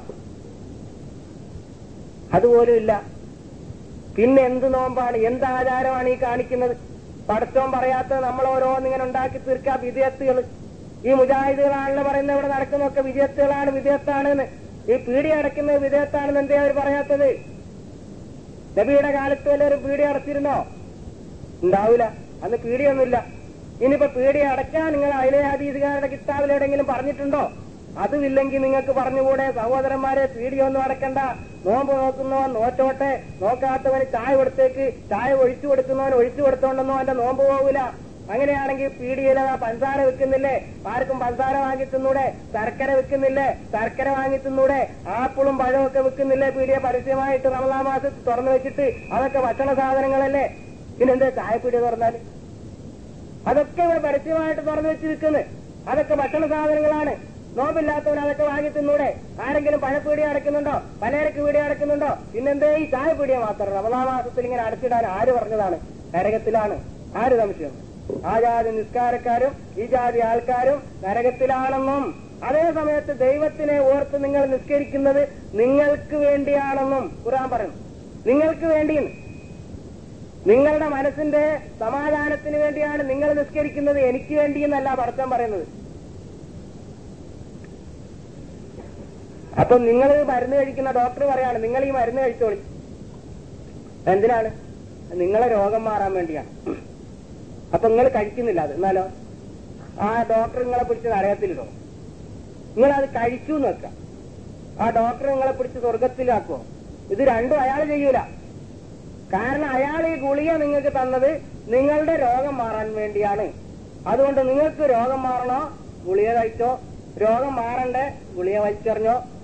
അതുപോലും ഇല്ല പിന്നെ എന്ത് നോമ്പാണ് എന്ത് ആചാരമാണ് ഈ കാണിക്കുന്നത് പടച്ചോൻ പറയാത്തത് നമ്മൾ ഓരോന്നിങ്ങനെ ഉണ്ടാക്കി തീർക്കുക വിധേയത്തുകൾ ഈ മുജാഹിദുകളാണല്ലോ പറയുന്നത് ഇവിടെ നടക്കുന്നതൊക്കെ വിജയത്തുകളാണ് വിധേയത്താണെന്ന് ഈ പീടി അടയ്ക്കുന്നത് വിധേയത്താണെന്ന് എന്തേ അവർ പറയാത്തത് നബിയുടെ കാലത്ത് വല്ലവരും പീടി അടച്ചിരുന്നോ ഉണ്ടാവൂല അന്ന് പീടിയൊന്നുമില്ല ഇനിയിപ്പോ പീടി അടയ്ക്കാൻ നിങ്ങൾ അയിലെ ഹദീസുകാരുടെ കിതാബിൽ എവിടെയെങ്കിലും പറഞ്ഞിട്ടുണ്ടോ അതുമില്ലെങ്കിൽ നിങ്ങൾക്ക് പറഞ്ഞുകൂടെ സഹോദരന്മാരെ പീടിയൊന്നും അടക്കണ്ട നോമ്പ് നോക്കുന്നവൻ നോറ്റോട്ടെ നോക്കാത്തവന് ചായ കൊടുത്തേക്ക് ചായ ഒഴിച്ചു കൊടുക്കുന്നവൻ ഒഴിച്ചു കൊടുത്തോണ്ടെന്നോ അവന്റെ നോമ്പ് പോകൂല അങ്ങനെയാണെങ്കിൽ പീടിയിൽ പഞ്ചസാര വെക്കുന്നില്ലേ ആർക്കും പഞ്ചസാര വാങ്ങി തിന്നൂടെ ശർക്കര വെക്കുന്നില്ലേ ശർക്കര വാങ്ങി തിന്നൂടെ ആപ്പിളും പഴവും ഒക്കെ വെക്കുന്നില്ലേ പീടിയെ പരസ്യമായിട്ട് റമദാ മാസത്തിൽ തുറന്നു വെച്ചിട്ട് അതൊക്കെ ഭക്ഷണ സാധനങ്ങളല്ലേ പിന്നെന്താ ചായപ്പീടിയ തുറന്നാല് അതൊക്കെ ഇവിടെ പരസ്യമായിട്ട് തുറന്നു വെച്ച് വിൽക്കുന്നത് അതൊക്കെ ഭക്ഷണ സാധനങ്ങളാണ് നോമ്പില്ലാത്തവൻ അതൊക്കെ വാങ്ങി തിന്നൂടെ ആരെങ്കിലും പഴപ്പീടിയ അടയ്ക്കുന്നുണ്ടോ പലചരക്ക് പീടിയ അടയ്ക്കുന്നുണ്ടോ പിന്നെന്തേ ഈ ചായപ്പീടിയ മാത്രം റമദാ മാസത്തിൽ ഇങ്ങനെ അടച്ചിടാൻ ആര് പറഞ്ഞതാണ് നരകത്തിലാണ് ആര് സംശയം ആ ജാതി നിസ്കാരക്കാരും ഈ ജാതി ആൾക്കാരും നരകത്തിലാണെന്നും അതേ സമയത്ത് ദൈവത്തിനെ ഓർത്ത് നിങ്ങൾ നിസ്കരിക്കുന്നത് നിങ്ങൾക്ക് വേണ്ടിയാണെന്നും ഖുർആൻ പറയുന്നു നിങ്ങൾക്ക് വേണ്ടിയെന്ന് നിങ്ങളുടെ മനസ്സിന്റെ സമാധാനത്തിന് വേണ്ടിയാണ് നിങ്ങൾ നിസ്കരിക്കുന്നത് എനിക്ക് വേണ്ടിയെന്നല്ല പടച്ചൻ പറയുന്നത് അപ്പൊ നിങ്ങൾ മരുന്ന് കഴിക്കുന്ന ഡോക്ടർ പറയാണ് നിങ്ങൾ ഈ മരുന്ന് കഴിച്ചോളി എന്തിനാണ് നിങ്ങളെ രോഗം മാറാൻ വേണ്ടിയാണ് അപ്പൊ നിങ്ങൾ കഴിക്കുന്നില്ല അത് എന്നാലോ ആ ഡോക്ടർ നിങ്ങളെ പിടിച്ച് നരകത്തിലിടോ നിങ്ങൾ അത് കഴിച്ചു എന്ന് വെക്കാം ആ ഡോക്ടർ നിങ്ങളെ പിടിച്ച് സ്വർഗത്തിലാക്കുമോ ഇത് രണ്ടും അയാൾ ചെയ്യൂല കാരണം അയാൾ ഈ ഗുളിക നിങ്ങൾക്ക് തന്നത് നിങ്ങളുടെ രോഗം മാറാൻ വേണ്ടിയാണ് അതുകൊണ്ട് നിങ്ങൾക്ക് രോഗം മാറണോ ഗുളിക കഴിച്ചോ രോഗം മാറണ്ടേ ഗുളിക വലിച്ചെറിഞ്ഞോ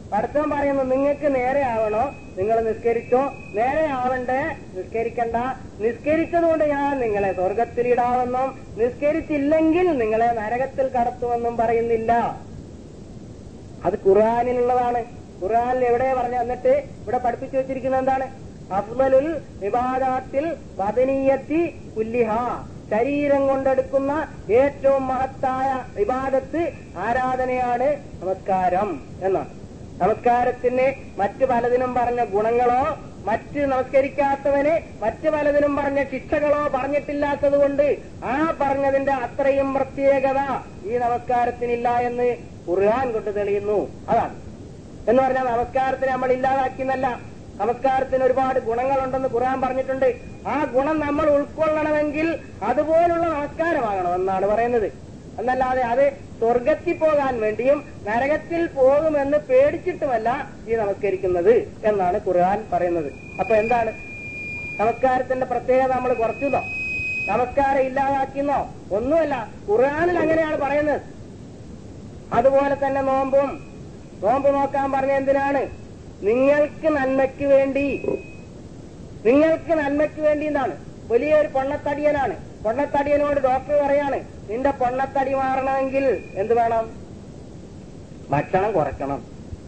പഠിത്തം പറയുന്നു നിങ്ങൾക്ക് നേരെ ആവണോ നിങ്ങൾ നിസ്കരിച്ചോ നേരെ ആവണ്ടേ നിസ്കരിക്കണ്ട നിസ്കരിച്ചതുകൊണ്ട് ഞാൻ നിങ്ങളെ സ്വർഗത്തിലിടാമെന്നും നിസ്കരിച്ചില്ലെങ്കിൽ നിങ്ങളെ നരകത്തിൽ കടത്തുമെന്നും പറയുന്നില്ല അത് ഖുർആാനിലുള്ളതാണ് ഖുർആാനിൽ എവിടെ പറഞ്ഞു എന്നിട്ട് ഇവിടെ പഠിപ്പിച്ചു വെച്ചിരിക്കുന്നത് എന്താണ് അഫ്ലലുൽ വിവാദാത്തിൽ വദനീയത്തി കുല്ലിഹ ശരീരം കൊണ്ടെടുക്കുന്ന ഏറ്റവും മഹത്തായ വിവാദത്ത് ആരാധനയാണ് നമസ്കാരം എന്നാണ് നമസ്കാരത്തിന് മറ്റു പലതിനും പറഞ്ഞ ഗുണങ്ങളോ മറ്റ് നമസ്കരിക്കാത്തവന് മറ്റു പലതിനും പറഞ്ഞ ശിക്ഷകളോ പറഞ്ഞിട്ടില്ലാത്തത് കൊണ്ട് ആ പറഞ്ഞതിന്റെ അത്രയും പ്രത്യേകത ഈ നമസ്കാരത്തിനില്ല എന്ന് ഖുർആൻ കൊണ്ട് തെളിയുന്നു അതാണ് എന്ന് പറഞ്ഞാൽ നമസ്കാരത്തിന് നമ്മൾ ഇല്ലാതാക്കിയെന്നല്ല നമസ്കാരത്തിന് ഒരുപാട് ഗുണങ്ങളുണ്ടെന്ന് ഖുർആൻ പറഞ്ഞിട്ടുണ്ട് ആ ഗുണം നമ്മൾ ഉൾക്കൊള്ളണമെങ്കിൽ അതുപോലുള്ള നമസ്കാരമാകണം എന്നാണ് പറയുന്നത് എന്നല്ലാതെ അത് സ്വർഗത്തിൽ പോകാൻ വേണ്ടിയും നരകത്തിൽ പോകുമെന്ന് പേടിച്ചിട്ടുമല്ല ഈ നമസ്കരിക്കുന്നത് എന്നാണ് ഖുർആൻ പറയുന്നത് അപ്പൊ എന്താണ് നമസ്കാരത്തിന്റെ പ്രത്യേകത നമ്മൾ കുറച്ചുന്നോ നമസ്കാരം ഇല്ലാതാക്കിന്നോ ഒന്നുമല്ല ഖുർആനിൽ അങ്ങനെയാണ് പറയുന്നത് അതുപോലെ തന്നെ നോമ്പും നോമ്പ് നോക്കാൻ പറഞ്ഞ എന്തിനാണ് നിങ്ങൾക്ക് നന്മയ്ക്ക് വേണ്ടി നിങ്ങൾക്ക് നന്മയ്ക്ക് വേണ്ടി എന്നാണ് വലിയൊരു പൊണ്ണത്തടിയനാണ് പൊണ്ണത്തടിയനോട് ഡോക്ടർ പറയാണ് നിന്റെ പൊണ്ണത്തടി മാറണമെങ്കിൽ എന്ത് വേണം ഭക്ഷണം കുറയ്ക്കണം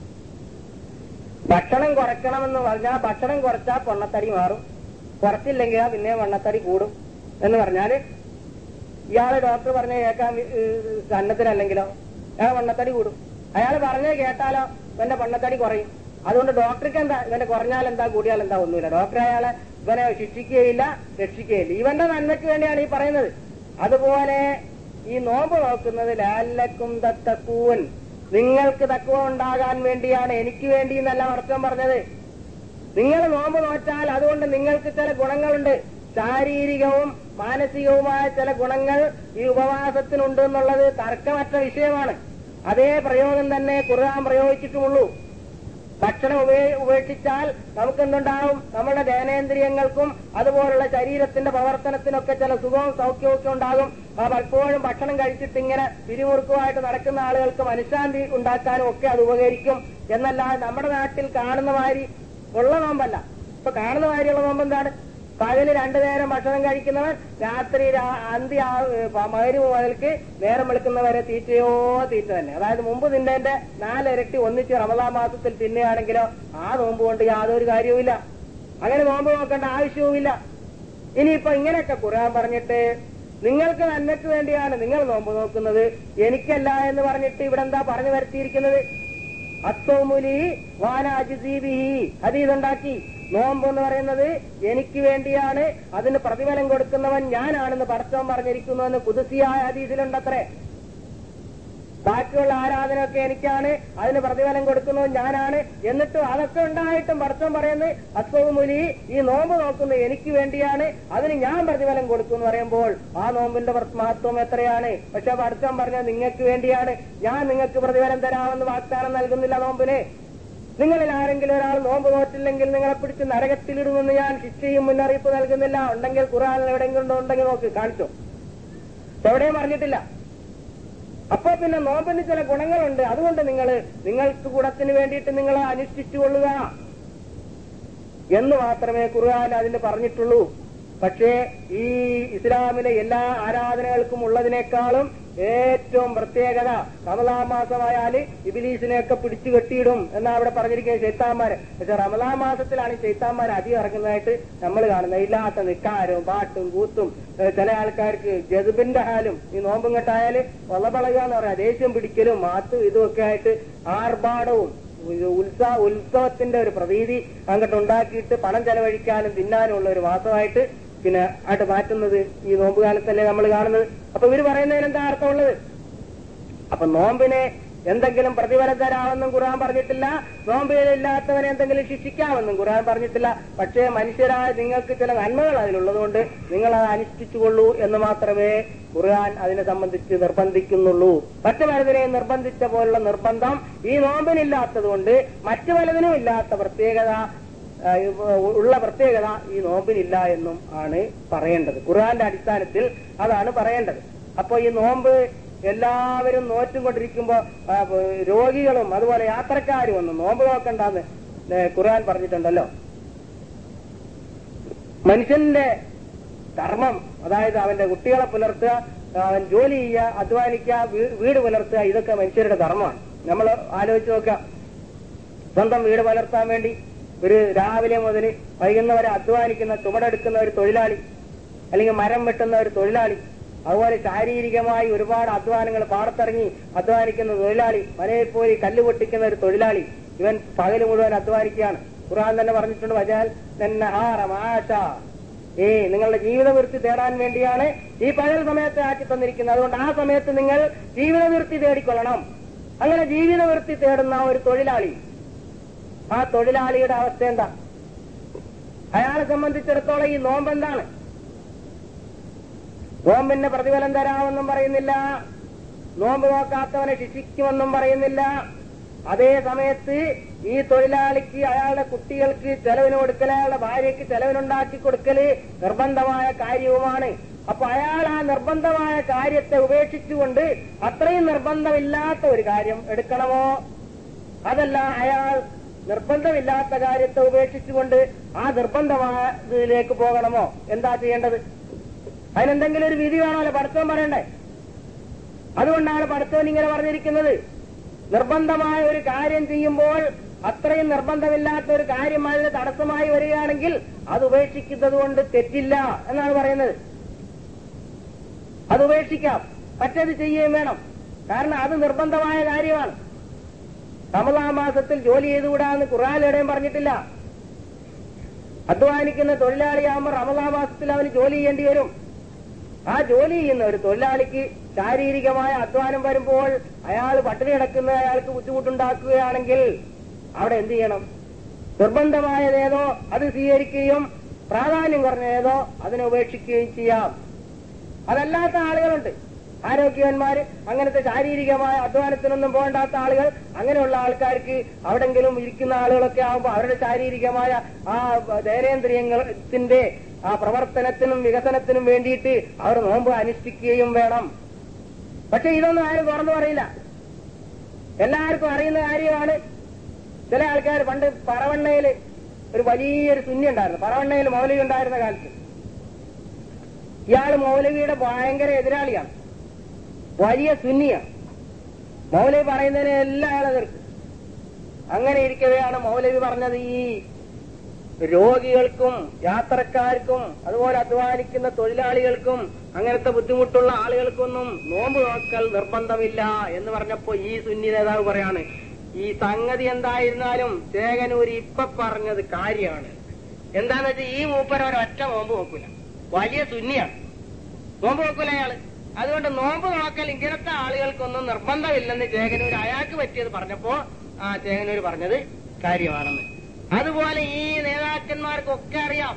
ഭക്ഷണം കുറയ്ക്കണമെന്ന് പറഞ്ഞാൽ ഭക്ഷണം കുറച്ചാൽ പൊണ്ണത്തടി മാറും കുറച്ചില്ലെങ്കിൽ പിന്നെ വണ്ണത്തടി കൂടും എന്ന് പറഞ്ഞാല് ഇയാള് ഡോക്ടർ പറഞ്ഞ കേൾക്കാൻ ഏഹ്, സന്നദ്ധനല്ലെങ്കിലോ അയാൾ വണ്ണത്തടി കൂടും അയാൾ പറഞ്ഞേ കേട്ടാലോ ഇവന്റെ വണ്ണത്തടി കുറയും അതുകൊണ്ട് ഡോക്ടർക്ക് എന്താ ഇവന്റെ കുറഞ്ഞാൽ എന്താ കൂടിയാൽ എന്താ ഒന്നുമില്ല ഡോക്ടർ അയാളെ ഇവനെ ശിക്ഷിക്കുകയില്ല രക്ഷിക്കുകയില്ല ഇവന്റെ നന്മയ്ക്ക് വേണ്ടിയാണ് ഈ പറയുന്നത് അതുപോലെ ഈ നോമ്പ് നോക്കുന്നത് ലാലക്കും തത്തക്കൂൻ നിങ്ങൾക്ക് തക്കുവ ഉണ്ടാകാൻ വേണ്ടിയാണ് എനിക്ക് വേണ്ടി എന്നല്ല അർത്ഥം പറഞ്ഞത് നിങ്ങൾ നോമ്പ് നോറ്റാൽ അതുകൊണ്ട് നിങ്ങൾക്ക് ചില ഗുണങ്ങളുണ്ട് ശാരീരികവും മാനസികവുമായ ചില ഗുണങ്ങൾ ഈ ഉപവാസത്തിനുണ്ട് എന്നുള്ളത് തർക്കമറ്റ വിഷയമാണ് അതേ പ്രയോഗം തന്നെ ഖുർആൻ പ്രയോഗിച്ചിട്ടുമുള്ളൂ ഭക്ഷണം ഉപേ- ഉപേക്ഷിച്ചാൽ നമുക്ക് എന്തുണ്ടാവും നമ്മുടെ ജ്ഞാനേന്ദ്രിയങ്ങൾക്കും അതുപോലുള്ള ശരീരത്തിന്റെ പ്രവർത്തനത്തിനൊക്കെ ചില സുഖവും സൗഖ്യവും ഒക്കെ ഉണ്ടാകും ആ പലപ്പോഴും ഭക്ഷണം കഴിച്ചിട്ട് ഇങ്ങനെ പിരിമുറുക്കുമായിട്ട് നടക്കുന്ന ആളുകൾക്ക് മനഃശാന്തി ഉണ്ടാക്കാനും ഒക്കെ അത് ഉപകരിക്കും എന്നല്ലാതെ നമ്മുടെ നാട്ടിൽ കാണുന്ന മാതിരി ഉള്ള നോമ്പല്ല ഇപ്പൊ കാണുന്ന മാതിരിയുള്ള നോമ്പ് എന്താണ് പകല് രണ്ടു നേരം ഭക്ഷണം കഴിക്കുന്നവൻ രാത്രി രാ- അന്തി മകര് മുതൽക്ക് നേരം വെളുക്കുന്നവരെ തീറ്റയോ തീറ്റ തന്നെ അതായത് മുമ്പ് തിന്നതിന്റെ നാലിരട്ടി ഒന്നിച്ച് റമദാൻ മാസത്തിൽ തിന്നുകയാണെങ്കിലോ ആ നോമ്പ് കൊണ്ട് യാതൊരു കാര്യവുമില്ല അങ്ങനെ നോമ്പ് നോക്കേണ്ട ആവശ്യവുമില്ല ഇനിയിപ്പോ ഇങ്ങനെയൊക്കെ ഖുർആൻ പറഞ്ഞിട്ട് നിങ്ങൾക്ക് നന്മയ്ക്ക് വേണ്ടിയാണ് നിങ്ങൾ നോമ്പ് നോക്കുന്നത് എനിക്കല്ല എന്ന് പറഞ്ഞിട്ട് ഇവിടെ എന്താ പറഞ്ഞു വരുത്തിയിരിക്കുന്നത് അത്തോമുലി വാനാജിബിഹി അതീതുണ്ടാക്കി നോമ്പ് എന്ന് പറയുന്നത് എനിക്ക് വേണ്ടിയാണ് അതിന് പ്രതിഫലം കൊടുക്കുന്നവൻ ഞാനാണെന്ന് പടച്ചവൻ പറഞ്ഞിരിക്കുന്നു എന്ന് കുതിസിയായ ഹദീസിലുണ്ടത്രേ ബാക്കിയുള്ള ആരാധനയൊക്കെ എനിക്കാണ് അതിന് പ്രതിഫലം കൊടുക്കുന്നത് ഞാനാണ് എന്നിട്ടും അതൊക്കെ ഉണ്ടായിട്ടും പടച്ചവൻ പറയുന്നത് അസ്വമുലി ഈ നോമ്പ് നോക്കുന്നത് എനിക്ക് വേണ്ടിയാണ് അതിന് ഞാൻ പ്രതിഫലം കൊടുക്കും എന്ന് പറയുമ്പോൾ ആ നോമ്പിന്റെ പ്ര- മഹത്വം എത്രയാണ് പക്ഷെ പടച്ചവൻ പറഞ്ഞത് നിങ്ങൾക്ക് വേണ്ടിയാണ് ഞാൻ നിങ്ങൾക്ക് പ്രതിഫലം തരാമെന്ന് വാഗ്ദാനം നൽകുന്നില്ല നോമ്പിന് നിങ്ങളിൽ ആരെങ്കിലും ഒരാൾ നോമ്പ് നോറ്റില്ലെങ്കിൽ നിങ്ങളെ പിടിച്ച് നരകത്തിലിടുമെന്ന് ഞാൻ ശിക്ഷയും മുന്നറിയിപ്പ് നൽകുന്നില്ല ഉണ്ടെങ്കിൽ ഖുറാനിൽ എവിടെയെങ്കിലും ഉണ്ടെങ്കിൽ നോക്ക് കാണിച്ചോ എവിടെയും പറഞ്ഞിട്ടില്ല അപ്പൊ പിന്നെ നോമ്പിന് ചില ഗുണങ്ങളുണ്ട് അതുകൊണ്ട് നിങ്ങൾ നിങ്ങൾക്ക് ഗുണത്തിന് വേണ്ടിയിട്ട് നിങ്ങൾ അനുഷ്ഠിച്ചുകൊള്ളുക എന്ന് മാത്രമേ ഖുർആൻ അതിന് പറഞ്ഞിട്ടുള്ളൂ പക്ഷേ ഈ ഇസ്ലാമിലെ എല്ലാ ആരാധനകൾക്കും ഉള്ളതിനേക്കാളും ഏറ്റവും പ്രത്യേകത റമദാൻ മാസമായാൽ ഇബിലീസിനെയൊക്കെ പിടിച്ചു കെട്ടിയിടും എന്നാ അവിടെ പറഞ്ഞിരിക്കുന്നത് ചൈത്താന്മാര് പക്ഷെ റമദാൻ മാസത്തിലാണ് ഈ ചൈത്താന്മാർ അധികം ഇറങ്ങുന്നതായിട്ട് നമ്മൾ കാണുന്നത് ഇല്ലാത്ത നിക്കാരും പാട്ടും കൂത്തും ഏഹ് ചില ആൾക്കാർക്ക് ജതുബിന്റെ ഹാലും ഈ നോമ്പും കെട്ടായാല് വളപളക എന്ന് പറയാം ദേഷ്യം പിടിക്കലും മാത്തും ഇതുമൊക്കെ ആയിട്ട് ആർഭാടവും ഒരു ഉത്സവ ഉത്സവത്തിന്റെ ഒരു പ്രതീതി അങ്ങോട്ട് ഉണ്ടാക്കിയിട്ട് പണം ചെലവഴിക്കാനും തിന്നാനും ഉള്ള ഒരു മാസമായിട്ട് പിന്നെ ആയിട്ട് മാറ്റുന്നത് ഈ നോമ്പ് കാലത്തല്ലേ നമ്മൾ കാണുന്നത് അപ്പൊ ഇവര് പറയുന്നതിന് എന്താ അർത്ഥമുള്ളത് അപ്പൊ നോമ്പിനെ എന്തെങ്കിലും പ്രതിഫലം തരാമെന്നും ഖുർആൻ പറഞ്ഞിട്ടില്ല നോമ്പിലില്ലാത്തവനെ എന്തെങ്കിലും ശിക്ഷിക്കാമെന്നും ഖുർആൻ പറഞ്ഞിട്ടില്ല പക്ഷേ മനുഷ്യരായ നിങ്ങൾക്ക് ചില നന്മകൾ അതിലുള്ളതുകൊണ്ട് നിങ്ങൾ അത് അനുഷ്ഠിച്ചുകൊള്ളൂ എന്ന് മാത്രമേ ഖുർആൻ അതിനെ സംബന്ധിച്ച് നിർബന്ധിക്കുന്നുള്ളൂ മറ്റു പലതിനെയും നിർബന്ധിച്ച പോലുള്ള നിർബന്ധം ഈ നോമ്പിനില്ലാത്തത് കൊണ്ട് മറ്റു പലതിനും ഇല്ലാത്ത പ്രത്യേകത ആ, ഉള്ള പ്രത്യേകത ഈ നോമ്പിനില്ല എന്നും ആണ് പറയേണ്ടത് ഖുർആന്റെ അടിസ്ഥാനത്തിൽ അതാണ് പറയേണ്ടത് അപ്പൊ ഈ നോമ്പ് എല്ലാവരും നോറ്റും കൊണ്ടിരിക്കുമ്പോ ആ, രോഗികളും അതുപോലെ യാത്രക്കാരും ഒന്നും നോമ്പ് നോക്കണ്ടെന്ന് ഏ, ഖുർആൻ പറഞ്ഞിട്ടുണ്ടല്ലോ മനുഷ്യന്റെ ധർമ്മം അതായത് അവന്റെ കുട്ടികളെ പുലർത്തുക അവൻ ജോലി ചെയ്യുക അധ്വാനിക്കുക വീ- വീട് പുലർത്തുക ഇതൊക്കെ മനുഷ്യരുടെ ധർമ്മമാണ് നമ്മൾ ആലോചിച്ച് നോക്കുക സ്വന്തം വീട് പുലർത്താൻ വേണ്ടി ഒരു രാവിലെ മുതൽ വൈകുന്ന വരെ അധ്വാനിക്കുന്ന ചുമടെടുക്കുന്ന ഒരു തൊഴിലാളി അല്ലെങ്കിൽ മരം വെട്ടുന്ന ഒരു തൊഴിലാളി അതുപോലെ ശാരീരികമായി ഒരുപാട് അധ്വാനങ്ങൾ പാടത്തിറങ്ങി അധ്വാനിക്കുന്ന തൊഴിലാളി മലയിൽ പോയി കല്ല് പൊട്ടിക്കുന്ന ഒരു തൊഴിലാളി ഇവൻ പകല് മുഴുവൻ അധ്വാനിക്കുകയാണ് ഖുർആൻ തന്നെ പറഞ്ഞിട്ടുണ്ട് വജാൽ തന്നെ ഹാറമാശ ഏ നിങ്ങളുടെ ജീവിത വൃത്തി തേടാൻ വേണ്ടിയാണ് ഈ പകൽ സമയത്ത് ആക്കി തന്നിരിക്കുന്നത് അതുകൊണ്ട് ആ സമയത്ത് നിങ്ങൾ ജീവിത വൃത്തി തേടിക്കൊള്ളണം അങ്ങനെ ജീവിത വൃത്തി തേടുന്ന ഒരു തൊഴിലാളി ആ തൊഴിലാളിയുടെ അവസ്ഥ എന്താ അയാളെ സംബന്ധിച്ചിടത്തോളം ഈ നോമ്പ് എന്താണ് നോമ്പിന് പ്രതിഫലം തരാമെന്നും പറയുന്നില്ല നോമ്പ് നോക്കാത്തവനെ ശിക്ഷിക്കുമെന്നും പറയുന്നില്ല അതേ സമയത്ത് ഈ തൊഴിലാളിക്ക് അയാളുടെ കുട്ടികൾക്ക് ചെലവിന് കൊടുക്കൽ അയാളുടെ ഭാര്യയ്ക്ക് ചെലവിനുണ്ടാക്കി കൊടുക്കല് നിർബന്ധമായ കാര്യവുമാണ് അപ്പൊ അയാൾ ആ നിർബന്ധമായ കാര്യത്തെ ഉപേക്ഷിച്ചുകൊണ്ട് അത്രയും നിർബന്ധമില്ലാത്ത ഒരു കാര്യം എടുക്കണമോ അതല്ല അയാൾ നിർബന്ധമില്ലാത്ത കാര്യത്തെ ഉപേക്ഷിച്ചുകൊണ്ട് ആ നിർബന്ധമായതിലേക്ക് പോകണമോ എന്താ ചെയ്യേണ്ടത് അതിനെന്തെങ്കിലും ഒരു വിധി വേണമല്ലോ പഠിത്തം പറയണ്ടേ അതുകൊണ്ടാണ് പഠിത്തം ഇങ്ങനെ പറഞ്ഞിരിക്കുന്നത് നിർബന്ധമായ ഒരു കാര്യം ചെയ്യുമ്പോൾ അത്രയും നിർബന്ധമില്ലാത്ത ഒരു കാര്യം അതിന് തടസ്സമായി വരികയാണെങ്കിൽ അത് ഉപേക്ഷിക്കുന്നത് കൊണ്ട് തെറ്റില്ല എന്നാണ് പറയുന്നത് അത് ഉപേക്ഷിക്കാം മറ്റേത് ചെയ്യുകയും വേണം കാരണം അത് നിർബന്ധമായ കാര്യമാണ് റമദാൻ മാസത്തിൽ ജോലി ചെയ്തുകൂടാന്ന് ഖുറാനിടെയും പറഞ്ഞിട്ടില്ല അധ്വാനിക്കുന്ന തൊഴിലാളിയാകുമ്പോൾ റമദാൻ മാസത്തിൽ അവന് ജോലി ചെയ്യേണ്ടി വരും ആ ജോലി ചെയ്യുന്ന ഒരു തൊഴിലാളിക്ക് ശാരീരികമായ അധ്വാനം വരുമ്പോൾ അയാൾ പട്ടിണി കിടക്കുന്ന അയാൾക്ക് ബുദ്ധിമുട്ടുണ്ടാക്കുകയാണെങ്കിൽ അവിടെ എന്ത് ചെയ്യണം നിർബന്ധമായതേതോ അത് സ്വീകരിക്കുകയും പ്രാധാന്യം കുറഞ്ഞതേതോ അതിനെ ഉപേക്ഷിക്കുകയും ചെയ്യാം അതല്ലാത്ത ആളുകളുണ്ട് ആരോഗ്യവന്മാര് അങ്ങനത്തെ ശാരീരികമായ അധ്വാനത്തിനൊന്നും പോകണ്ടാത്ത ആളുകൾ അങ്ങനെയുള്ള ആൾക്കാർക്ക് അവിടെങ്കിലും ഇരിക്കുന്ന ആളുകളൊക്കെ ആകുമ്പോൾ അവരുടെ ശാരീരികമായ ആ ധൈര്യേന്ദ്രിയത്തിന്റെ ആ പ്രവർത്തനത്തിനും വികസനത്തിനും വേണ്ടിയിട്ട് അവർ നോമ്പ് അനുഷ്ഠിക്കുകയും വേണം പക്ഷെ ഇതൊന്നും ആരും തുറന്നു പറയില്ല എല്ലാവർക്കും അറിയുന്ന കാര്യമാണ് ചില ആൾക്കാർ പണ്ട് പറവണ്ണയില് ഒരു വലിയൊരു സുന്നി ഉണ്ടായിരുന്നു പറവണ്ണയിൽ മൗലവി ഉണ്ടായിരുന്ന കാലത്ത് ഇയാൾ മൗലവിയുടെ ഭയങ്കര എതിരാളിയാണ് വലിയ സുന്നിയാണ് മൗലവി പറയുന്നതിനെ എല്ലാം അയാൾ എതിർക്കും അങ്ങനെ ഇരിക്കവെയാണ് മൗലവി പറഞ്ഞത് ഈ രോഗികൾക്കും യാത്രക്കാർക്കും അതുപോലെ അധ്വാനിക്കുന്ന തൊഴിലാളികൾക്കും അങ്ങനത്തെ ബുദ്ധിമുട്ടുള്ള ആളുകൾക്കൊന്നും നോമ്പ് നോക്കൽ നിർബന്ധമില്ല എന്ന് പറഞ്ഞപ്പോ ഈ സുന്നി നേതാവ് പറയാണ് ഈ സംഗതി എന്തായിരുന്നാലും ചേകനൂര് ഇപ്പൊ പറഞ്ഞത് കാര്യമാണ് എന്താന്ന് വെച്ചാൽ ഈ മൂപ്പര ഒരൊറ്റ നോമ്പ് നോക്കൂല വലിയ സുന്നിയാണ് നോമ്പ് നോക്കൂല അയാള് അതുകൊണ്ട് നോമ്പ് നോക്കൽ ഇങ്ങനത്തെ ആളുകൾക്കൊന്നും നിർബന്ധമില്ലെന്ന് ചേകനൂര് അയാൾക്ക് പറ്റിയത് പറഞ്ഞപ്പോ ആ ചേകനൂര് പറഞ്ഞത് കാര്യമാണെന്ന് അതുപോലെ ഈ നേതാക്കന്മാർക്കൊക്കെ അറിയാം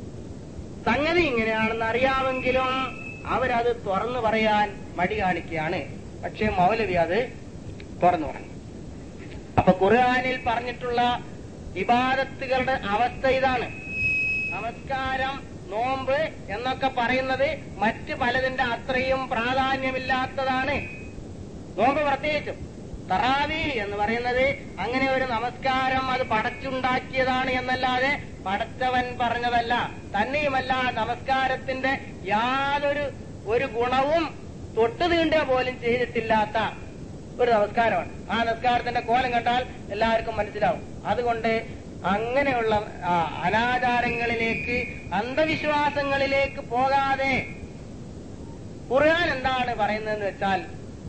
സംഗതി ഇങ്ങനെയാണെന്ന് അറിയാമെങ്കിലും അവരത് തുറന്നു പറയാൻ മടി കാണിക്കുകയാണ് പക്ഷേ മൗലവി അത് തുറന്നു പറഞ്ഞു അപ്പൊ ഖുർആാനിൽ പറഞ്ഞിട്ടുള്ള ഇബാദത്തുകളുടെ അവസ്ഥ ഇതാണ് നമസ്കാരം നോമ്പ് എന്നൊക്കെ പറയുന്നത് മറ്റ് പലതിന്റെ അത്രയും പ്രാധാന്യമില്ലാത്തതാണ് നോമ്പ് പ്രത്യേകിച്ചും തറാവി എന്ന് പറയുന്നത് അങ്ങനെ ഒരു നമസ്കാരം അത് പടച്ചുണ്ടാക്കിയതാണ് എന്നല്ലാതെ പടച്ചവൻ പറഞ്ഞതല്ല തന്നെയുമല്ല നമസ്കാരത്തിന്റെ യാതൊരു ഒരു ഗുണവും തൊട്ടു തീണ്ടുക പോലും ചെയ്തിട്ടില്ലാത്ത ഒരു നമസ്കാരമാണ് ആ നമസ്കാരത്തിന്റെ കോലം കണ്ടാൽ എല്ലാവർക്കും മനസ്സിലാവും അതുകൊണ്ട് അങ്ങനെയുള്ള ആ, അനാചാരങ്ങളിലേക്ക് അന്ധവിശ്വാസങ്ങളിലേക്ക് പോകാതെ ഖുർആൻ എന്താണ് പറയുന്നതെന്ന് വെച്ചാൽ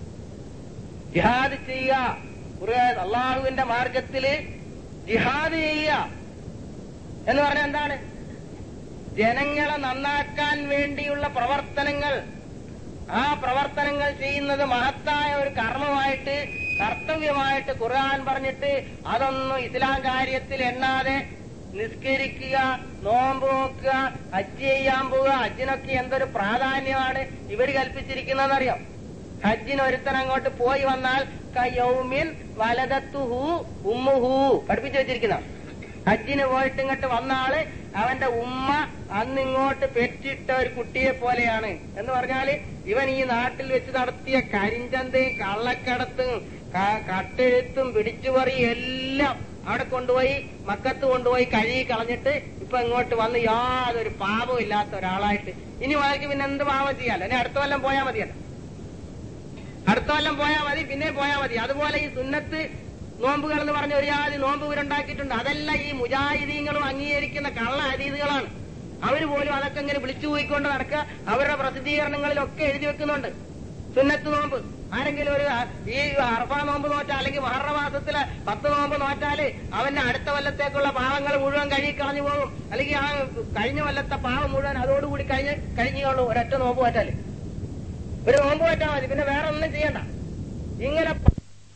ജിഹാദ് ചെയ്യുക ഖുർആൻ അള്ളാഹുവിന്റെ മാർഗത്തില് ജിഹാദ് ചെയ്യുക എന്ന് പറഞ്ഞാൽ എന്താണ് ജനങ്ങളെ നന്നാക്കാൻ വേണ്ടിയുള്ള പ്രവർത്തനങ്ങൾ ആ പ്രവർത്തനങ്ങൾ ചെയ്യുന്നത് മഹത്തായ ഒരു കർമ്മമായിട്ട് കർത്തവ്യമായിട്ട് ഖുർആൻ പറഞ്ഞിട്ട് അതൊന്നും ഇസ്ലാം കാര്യത്തിൽ എണ്ണാതെ നിസ്കരിക്കുക നോമ്പ് നോക്കുക ഹജ്ജ് ചെയ്യാൻ പോവുക ഹജ്ജിനൊക്കെ എന്തൊരു പ്രാധാന്യമാണ് ഇവർ കൽപ്പിച്ചിരിക്കുന്നതെന്നറിയാം ഹജ്ജിന് ഒരുത്തൻ അങ്ങോട്ട് പോയി വന്നാൽ കയൗമിൻ വലതത്തുഹു ഉമ്മുഹു പഠിപ്പിച്ചു വെച്ചിരിക്കുന്ന ഹജ്ജിന് പോയിട്ട് ഇങ്ങോട്ട് വന്ന ആള് അവന്റെ ഉമ്മ അന്നിങ്ങോട്ട് പെറ്റിട്ട ഒരു കുട്ടിയെ പോലെയാണ് എന്ന് പറഞ്ഞാല് ഇവൻ ഈ നാട്ടിൽ വെച്ച് നടത്തിയ കരിഞ്ചന്തയും കള്ളക്കടത്തും ക- കട്ടെഴുത്തും പിടിച്ചുപറിയും എല്ലാം അവിടെ കൊണ്ടുപോയി മക്കത്ത് കൊണ്ടുപോയി കഴുകി കളഞ്ഞിട്ട് ഇപ്പൊ ഇങ്ങോട്ട് വന്ന് യാതൊരു പാപവും ഇല്ലാത്ത ഒരാളായിട്ട് ഇനി വായിക്ക് പിന്നെ എന്ത് പാപം ചെയ്യാലോ ഇനി അടുത്ത കൊല്ലം പോയാൽ മതിയല്ലോ അടുത്ത കൊല്ലം പോയാൽ മതി പിന്നെ പോയാൽ മതി അതുപോലെ ഈ സുന്നത്ത് നോമ്പുകൾ എന്ന് പറഞ്ഞ ഒരു ജാതി നോമ്പ് ഇവരുണ്ടാക്കിയിട്ടുണ്ട് അതെല്ലാം ഈ മുജാഹിദീങ്ങളും അംഗീകരിക്കുന്ന കള്ള അതീതുകളാണ് അവര് പോലും അതൊക്കെ ഇങ്ങനെ വിളിച്ചു പോയിക്കൊണ്ട് നടക്കുക അവരുടെ പ്രസിദ്ധീകരണങ്ങളിലൊക്കെ എഴുതി വെക്കുന്നുണ്ട് സുന്നത്ത് നോമ്പ് ആരെങ്കിലും ഒരു ഈ അർഫ നോമ്പ് നോറ്റാൽ അല്ലെങ്കിൽ മഹറ മാസത്തിലെ പത്ത് നോമ്പ് നോറ്റാല് അവന്റെ അടുത്ത കൊല്ലത്തേക്കുള്ള പാവങ്ങൾ മുഴുവൻ കഴുകി കളഞ്ഞു പോകും അല്ലെങ്കിൽ ആ കഴിഞ്ഞ കൊല്ലത്തെ പാവം മുഴുവൻ അതോടുകൂടി കഴിഞ്ഞ് കഴിഞ്ഞുള്ളൂ ഒരൊറ്റ നോമ്പ് നോറ്റാല് ഒരു നോമ്പ് നോറ്റാൽ മതി പിന്നെ വേറെ ഒന്നും ചെയ്യണ്ട ഇങ്ങനെ പ-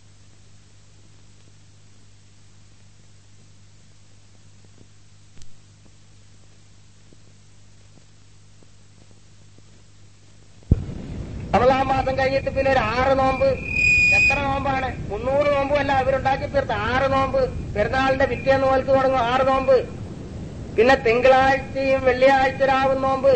റമദാൻ മാസം കഴിഞ്ഞിട്ട് പിന്നെ ഒരു ആറ് നോമ്പ് എത്ര നോമ്പാണ് മുന്നൂറ് നോമ്പും അല്ല അവരുണ്ടാക്കി തീർത്ത് ആറ് നോമ്പ് പെരുന്നാളിന്റെ പിറ്റേന്ന് പോലത്ത് തുടങ്ങും ആറ് നോമ്പ് പിന്നെ തിങ്കളാഴ്ചയും വെള്ളിയാഴ്ച രാവും നോമ്പ്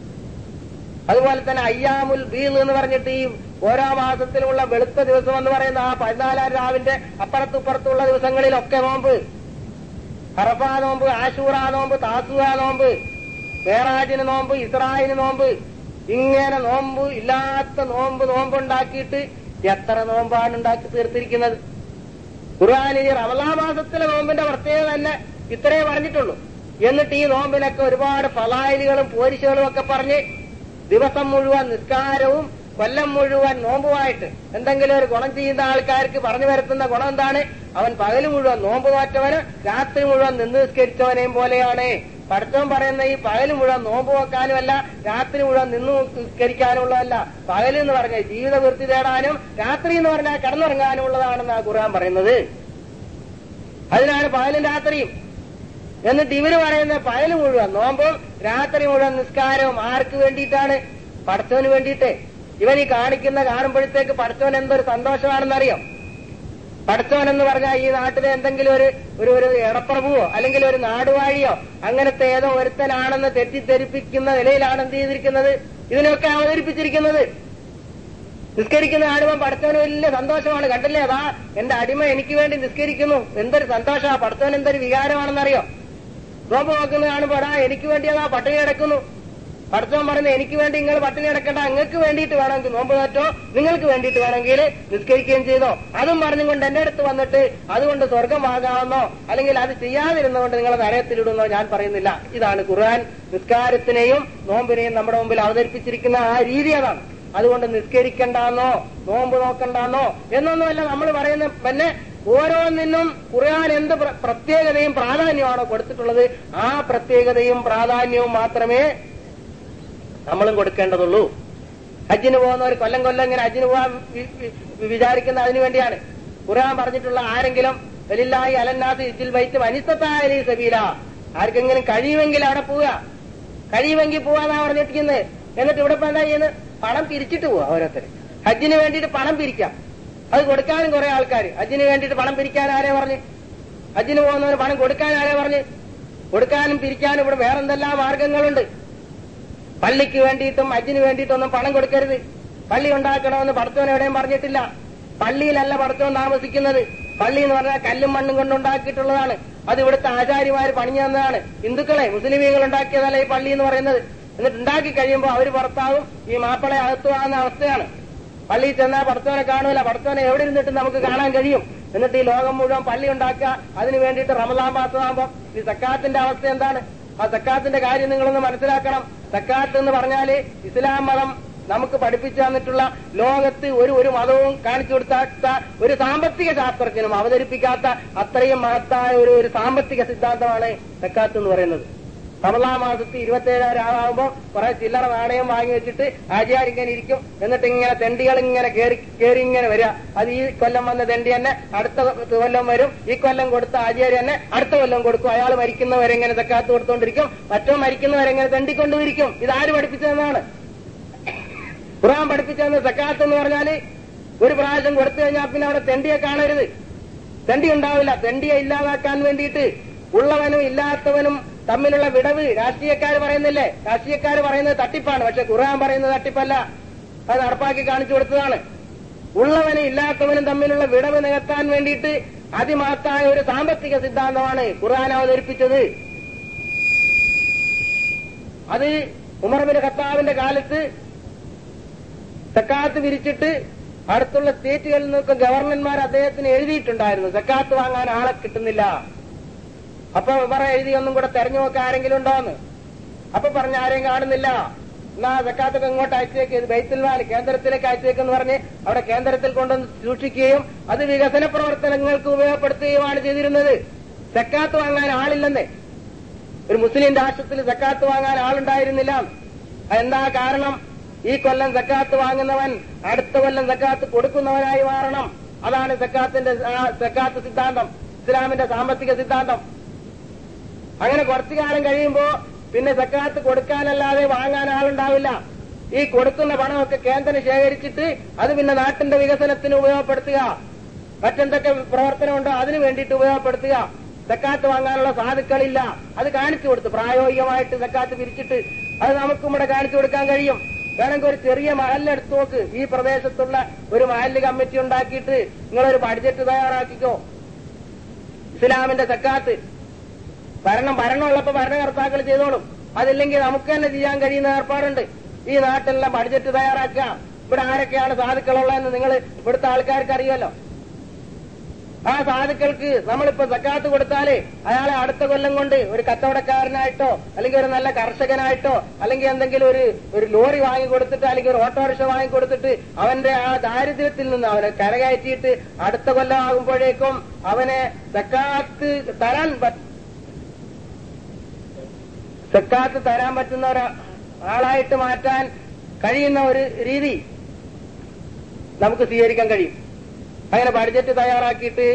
അതുപോലെ തന്നെ അയ്യാമുൽ ബീൽ എന്ന് പറഞ്ഞിട്ട് ഈ ഓരോ മാസത്തിലുമുള്ള വെളുത്ത ദിവസം എന്ന് പറയുന്ന ആ പതിനാലാം രാവിന്റെ അപ്പുറത്തുപ്പുറത്തുള്ള ദിവസങ്ങളിലൊക്കെ നോമ്പ് ഹറഫ നോമ്പ് ആശൂറ നോമ്പ് താസുക നോമ്പ് മേറാജിന് നോമ്പ് ഇസ്രായിന് നോമ്പ് ഇങ്ങനെ നോമ്പ് ഇല്ലാത്ത നോമ്പ് നോമ്പുണ്ടാക്കിയിട്ട് എത്ര നോമ്പാണ് ഉണ്ടാക്കി തീർത്തിരിക്കുന്നത് ഖുർആാനിൽ റമലാ മാസത്തിലെ നോമ്പിന്റെ പ്രത്യേകത തന്നെ ഇത്രേ പറഞ്ഞിട്ടുള്ളൂ എന്നിട്ട് ഈ നോമ്പിനൊക്കെ ഒരുപാട് ഫലായലുകളും പോരിശകളും ഒക്കെ പറഞ്ഞ് ദിവസം മുഴുവൻ നിസ്കാരവും കൊല്ലം മുഴുവൻ നോമ്പുമായിട്ട് എന്തെങ്കിലും ഒരു ഗുണം ചെയ്യുന്ന ആൾക്കാർക്ക് പറഞ്ഞു വരുത്തുന്ന ഗുണം എന്താണ് അവൻ പകല് മുഴുവൻ നോമ്പ് നോറ്റവന് രാത്രി മുഴുവൻ നിന്ന് നിസ്കരിച്ചവനെയും പോലെയാണ് പഠിത്തം പറയുന്ന ഈ പകല് മുഴുവൻ നോമ്പ് നോക്കാനുമല്ല രാത്രി മുഴുവൻ നിന്ന് നിസ്കരിക്കാനുള്ളതല്ല പകല് എന്ന് പറഞ്ഞാൽ ജീവിത വൃത്തി തേടാനും രാത്രി എന്ന് പറഞ്ഞാൽ കിടന്നുറങ്ങാനുള്ളതാണെന്നാണ് ഖുർആൻ പറയുന്നത് അതിനാണ് പകലും രാത്രിയും എന്നിട്ട് ഇവര് പറയുന്ന പകല് മുഴുവൻ നോമ്പും രാത്രി മുഴുവൻ നിസ്കാരവും ആർക്ക് വേണ്ടിയിട്ടാണ് പഠിച്ചവന് വേണ്ടിയിട്ട് ഇവൻ ഈ കാണിക്കുന്ന കാണുമ്പോഴത്തേക്ക് പഠിച്ചവൻ എന്തൊരു സന്തോഷമാണെന്നറിയോ പഠിച്ചവൻ എന്ന് പറഞ്ഞാൽ ഈ നാട്ടിലെ എന്തെങ്കിലും ഒരു ഒരു ഒരു ഇടപ്രഭുവോ അല്ലെങ്കിൽ ഒരു നാടുവാഴിയോ അങ്ങനത്തെ ഏതോ ഒരുത്തനാണെന്ന് തെറ്റിദ്ധരിപ്പിക്കുന്ന നിലയിലാണ് എന്ത് ചെയ്തിരിക്കുന്നത് ഇതിനൊക്കെ അവതരിപ്പിച്ചിരിക്കുന്നത് നിസ്കരിക്കുന്ന കാണുമ്പോൾ പഠിച്ചവന് വലിയ സന്തോഷമാണ് കണ്ടില്ലേ അതാ എന്റെ അടിമ എനിക്ക് വേണ്ടി നിസ്കരിക്കുന്നു എന്തൊരു സന്തോഷമാണ് പഠിച്ചവൻ എന്തൊരു വികാരമാണെന്നറിയോ നോമ്പ് നോക്കുന്ന കാണുമ്പോൾ അതാ എനിക്ക് വേണ്ടി അതാ പട്ടിണി കിടക്കുന്നു പഠിച്ചവൻ പറയുന്നത് എനിക്ക് വേണ്ടി നിങ്ങൾ പട്ടിണി കിടക്കണ്ട നിങ്ങൾക്ക് വേണ്ടിയിട്ട് വേണമെങ്കിൽ നോമ്പ് നോറ്റോ നിങ്ങൾക്ക് വേണ്ടിയിട്ട് വേണമെങ്കിൽ നിസ്കരിക്കുകയും ചെയ്തോ അതും പറഞ്ഞുകൊണ്ട് എന്റെ അടുത്ത് വന്നിട്ട് അതുകൊണ്ട് സ്വർഗമാകാമെന്നോ അല്ലെങ്കിൽ അത് ചെയ്യാതിരുന്നുകൊണ്ട് നിങ്ങളെ നരയത്തിലിടുന്നോ ഞാൻ പറയുന്നില്ല ഇതാണ് ഖുർആൻ നിസ്കാരത്തിനെയും നോമ്പിനെയും നമ്മുടെ മുമ്പിൽ അവതരിപ്പിച്ചിരിക്കുന്ന ആ രീതി അതാണ് അതുകൊണ്ട് നിസ്കരിക്കണ്ടെന്നോ നോമ്പ് നോക്കണ്ടെന്നോ എന്നൊന്നുമല്ല നമ്മൾ പറയുന്ന പിന്നെ ഓരോന്നിനും ഖുർആൻ എന്ത് പ്ര- പ്രത്യേകതയും പ്രാധാന്യമാണോ കൊടുത്തിട്ടുള്ളത് ആ പ്രത്യേകതയും പ്രാധാന്യവും മാത്രമേ നമ്മളും കൊടുക്കേണ്ടതുള്ളൂ ഹജ്ജിന് പോകുന്നവർ കൊല്ലം കൊല്ലം ഇങ്ങനെ ഹജ്ജിന് പോകാൻ വി- വി- വിചാരിക്കുന്ന അതിനു വേണ്ടിയാണ് ഖുർആൻ പറഞ്ഞിട്ടുള്ള ആരെങ്കിലും വലില്ലായി അലന്നാസ് ഇച്ചിൽ വൈറ്റ് അനിസ്തത്തായ സബീല ആർക്കെങ്കിലും കഴിയുമെങ്കിൽ അവിടെ പോവുക കഴിയുമെങ്കിൽ പോവാന്നാ പറഞ്ഞിരിക്കുന്നത് എന്നിട്ട് ഇവിടെ ഇപ്പൊ എന്താ ചെയ്യുന്നത് പണം പിരിച്ചിട്ട് പോവാ ഓരോരുത്തർ ഹജ്ജിന് വേണ്ടിയിട്ട് പണം പിരിക്കാം അത് കൊടുക്കാനും കുറെ ആൾക്കാർ ഹജ്ജിന് വേണ്ടിയിട്ട് പണം പിരിക്കാൻ ആരെ പറഞ്ഞു ഹജ്ജിന് പോകുന്നവന് പണം കൊടുക്കാൻ ആരെ പറഞ്ഞു കൊടുക്കാനും പിരിക്കാനും ഇവിടെ വേറെന്തെല്ലാം മാർഗങ്ങളുണ്ട് പള്ളിക്ക് വേണ്ടിയിട്ടും ഹജ്ജിന് വേണ്ടിയിട്ടൊന്നും പണം കൊടുക്കരുത് പള്ളി ഉണ്ടാക്കണമെന്ന് പഠിത്തവൻ എവിടെയും പറഞ്ഞിട്ടില്ല പള്ളിയിലല്ല പഠിത്തവൻ താമസിക്കുന്നത് പള്ളി എന്ന് പറഞ്ഞാൽ കല്ലും മണ്ണും കൊണ്ടുണ്ടാക്കിയിട്ടുള്ളതാണ് അത് ഇവിടുത്തെ ആചാര്യമാര് പണിഞ്ഞു തന്നതാണ് ഹിന്ദുക്കളെ മുസ്ലിമീങ്ങൾ ഉണ്ടാക്കിയതല്ല ഈ പള്ളി എന്ന് പറയുന്നത് എന്നിട്ട് ഉണ്ടാക്കി കഴിയുമ്പോൾ അവർ പുറത്താവും ഈ മാപ്പിളെ അകത്തുവാകുന്ന അവസ്ഥയാണ് പള്ളിയിൽ ചെന്നാൽ പഠിത്തവനെ കാണൂല പഠിത്തവനെ എവിടെ ഇരുന്നിട്ട് നമുക്ക് കാണാൻ കഴിയും എന്നിട്ട് ഈ ലോകം മുഴുവൻ പള്ളി ഉണ്ടാക്കുക അതിന് വേണ്ടിയിട്ട് റമദാൻ മാസമാകുമ്പോൾ ഈ സക്കാത്തിന്റെ അവസ്ഥ എന്താണ് ആ സക്കാത്തിന്റെ കാര്യം നിങ്ങളൊന്ന് മനസ്സിലാക്കണം സക്കാത്ത് എന്ന് പറഞ്ഞാല് ഇസ്ലാം മതം നമുക്ക് പഠിപ്പിച്ചു തന്നിട്ടുള്ള ലോകത്ത് ഒരു ഒരു മതവും കാണിച്ചു കൊടുക്കാത്ത ഒരു സാമ്പത്തിക ശാസ്ത്രജ്ഞനും അവതരിപ്പിക്കാത്ത അത്രയും മഹത്തായ ഒരു ഒരു സാമ്പത്തിക സിദ്ധാന്തമാണ് സക്കാത്ത് എന്ന് പറയുന്നത് റമലാ മാസത്തിൽ ഇരുപത്തേഴാം രാവാകുമ്പോൾ കുറെ ചില്ലറ നാണയം വാങ്ങി വെച്ചിട്ട് ആചാര്യ ഇങ്ങനെ ഇരിക്കും എന്നിട്ട് ഇങ്ങനെ തെണ്ടികൾ ഇങ്ങനെ കേറി കേറി ഇങ്ങനെ വരിക അത് ഈ കൊല്ലം വന്ന തെണ്ടി തന്നെ അടുത്ത കൊല്ലം വരും ഈ കൊല്ലം കൊടുത്ത ആചാര്യ തന്നെ അടുത്ത കൊല്ലം കൊടുക്കും അയാൾ മരിക്കുന്നവരെ ഇങ്ങനെ തക്കാത്ത് കൊടുത്തോണ്ടിരിക്കും മറ്റോ മരിക്കുന്നവരെ ഇങ്ങനെ തെണ്ടിക്കൊണ്ടിരിക്കും ഇത് ആര് പഠിപ്പിച്ചതെന്നാണ് ഖുറാൻ പഠിപ്പിച്ചതെന്ന് സക്കാത്ത് എന്ന് പറഞ്ഞാല് ഒരു പ്രാവശ്യം കൊടുത്തു കഴിഞ്ഞാൽ പിന്നെ അവിടെ തെണ്ടിയെ കാണരുത് തെണ്ടി ഉണ്ടാവില്ല തെണ്ടിയെ ഇല്ലാതാക്കാൻ വേണ്ടിയിട്ട് ഉള്ളവനും ഇല്ലാത്തവനും തമ്മിലുള്ള വിടവ് രാഷ്ട്രീയക്കാർ പറയുന്നില്ലേ രാഷ്ട്രീയക്കാർ പറയുന്നത് തട്ടിപ്പാണ് പക്ഷെ ഖുർആൻ പറയുന്നത് തട്ടിപ്പല്ല അത് നടപ്പാക്കി കാണിച്ചു കൊടുത്തതാണ് ഉള്ളവനും ഇല്ലാത്തവനും തമ്മിലുള്ള വിടവ് നികത്താൻ വേണ്ടിയിട്ട് അതിമഹത്തായ ഒരു സാമ്പത്തിക സിദ്ധാന്തമാണ് ഖുർആൻ അവതരിപ്പിച്ചത് അത് ഉമർബിൻ ഖത്താബിന്റെ കാലത്ത് സക്കാത്ത് വിരിച്ചിട്ട് അടുത്തുള്ള സ്റ്റേറ്റുകളിൽ നിന്നൊക്കെ ഗവർണർമാർ അദ്ദേഹത്തിന് എഴുതിയിട്ടുണ്ടായിരുന്നു സക്കാത്ത് വാങ്ങാൻ ആളെ കിട്ടുന്നില്ല അപ്പൊ ഉമർ എഴുതി ഒന്നും കൂടെ തെരഞ്ഞു നോക്കാൻ ആരെങ്കിലും ഉണ്ടോന്ന് അപ്പൊ പറഞ്ഞ ആരെയും കാണുന്നില്ല എന്നാ സക്കാത്തൊക്കെ ഇങ്ങോട്ട് അയച്ചേക്ക് ഇത് ബൈത്തുൽമാൽ കേന്ദ്രത്തിലേക്ക് അയച്ചേക്കെന്ന് പറഞ്ഞ് അവിടെ കേന്ദ്രത്തിൽ കൊണ്ടുവന്ന് സൂക്ഷിക്കുകയും അത് വികസന പ്രവർത്തനങ്ങൾക്ക് ഉപയോഗപ്പെടുത്തുകയുമാണ് ചെയ്തിരുന്നത് സക്കാത്ത് വാങ്ങാൻ ആളില്ലെന്നേ ഒരു മുസ്ലിം രാഷ്ട്രത്തിൽ സക്കാത്ത് വാങ്ങാൻ ആളുണ്ടായിരുന്നില്ല എന്താ കാരണം ഈ കൊല്ലം സക്കാത്ത് വാങ്ങുന്നവൻ അടുത്ത കൊല്ലം സക്കാത്ത് കൊടുക്കുന്നവനായി മാറണം അതാണ് സക്കാത്തിന്റെ ആ സക്കാത്ത് സിദ്ധാന്തം ഇസ്ലാമിന്റെ സാമ്പത്തിക സിദ്ധാന്തം അങ്ങനെ കുറച്ചു കാലം കഴിയുമ്പോ പിന്നെ സക്കാത്ത് കൊടുക്കാനല്ലാതെ വാങ്ങാൻ ആളുണ്ടാവില്ല ഈ കൊടുക്കുന്ന പണമൊക്കെ കേന്ദ്രം ശേഖരിച്ചിട്ട് അത് പിന്നെ നാട്ടിന്റെ വികസനത്തിന് ഉപയോഗപ്പെടുത്തുക മറ്റെന്തൊക്കെ പ്രവർത്തനമുണ്ടോ അതിനു വേണ്ടിയിട്ട് ഉപയോഗപ്പെടുത്തുക സക്കാത്ത് വാങ്ങാനുള്ള സാധുക്കളില്ല അത് കാണിച്ചു കൊടുത്തു പ്രായോഗികമായിട്ട് സക്കാത്ത് പിരിച്ചിട്ട് അത് നമുക്കും ഇവിടെ കാണിച്ചു കൊടുക്കാൻ കഴിയും വേണമെങ്കിൽ ഒരു ചെറിയ മഹലിനെടുത്ത് നോക്ക് ഈ പ്രദേശത്തുള്ള ഒരു മഹല് കമ്മിറ്റി ഉണ്ടാക്കിയിട്ട് നിങ്ങളൊരു ബഡ്ജറ്റ് തയ്യാറാക്കിക്കോ ഇസ്ലാമിന്റെ സക്കാത്ത് ഭരണം ഭരണമുള്ളപ്പോ ഭരണകർത്താക്കൾ ചെയ്തോളും അതില്ലെങ്കിൽ നമുക്ക് തന്നെ ചെയ്യാൻ കഴിയുന്ന ഏർപ്പാടുണ്ട് ഈ നാട്ടിലുള്ള ബഡ്ജറ്റ് തയ്യാറാക്കുക ഇവിടെ ആരൊക്കെയാണ് സാധുക്കളുള്ളതെന്ന് നിങ്ങൾ ഇവിടുത്തെ ആൾക്കാർക്ക് അറിയുമല്ലോ ആ സാധുക്കൾക്ക് നമ്മളിപ്പോ സക്കാത്ത് കൊടുത്താലേ അയാളെ അടുത്ത കൊല്ലം കൊണ്ട് ഒരു കച്ചവടക്കാരനായിട്ടോ അല്ലെങ്കിൽ ഒരു നല്ല കർഷകനായിട്ടോ അല്ലെങ്കിൽ എന്തെങ്കിലും ഒരു ഒരു ലോറി വാങ്ങി കൊടുത്തിട്ട് അല്ലെങ്കിൽ ഒരു ഓട്ടോറിക്ഷ വാങ്ങി കൊടുത്തിട്ട് അവന്റെ ആ ദാരിദ്ര്യത്തിൽ നിന്ന് അവനെ കരകയറ്റിയിട്ട് അടുത്ത കൊല്ലം ആകുമ്പോഴേക്കും അവനെ സക്കാത്ത് തരാൻ പറ്റ സക്കാത്ത് തരാൻ പറ്റുന്ന ഒരു ആളായിട്ട് മാറ്റാൻ കഴിയുന്ന ഒരു രീതി നമുക്ക് സ്വീകരിക്കാൻ കഴിയും അങ്ങനെ ബഡ്ജറ്റ് തയ്യാറാക്കിയിട്ട്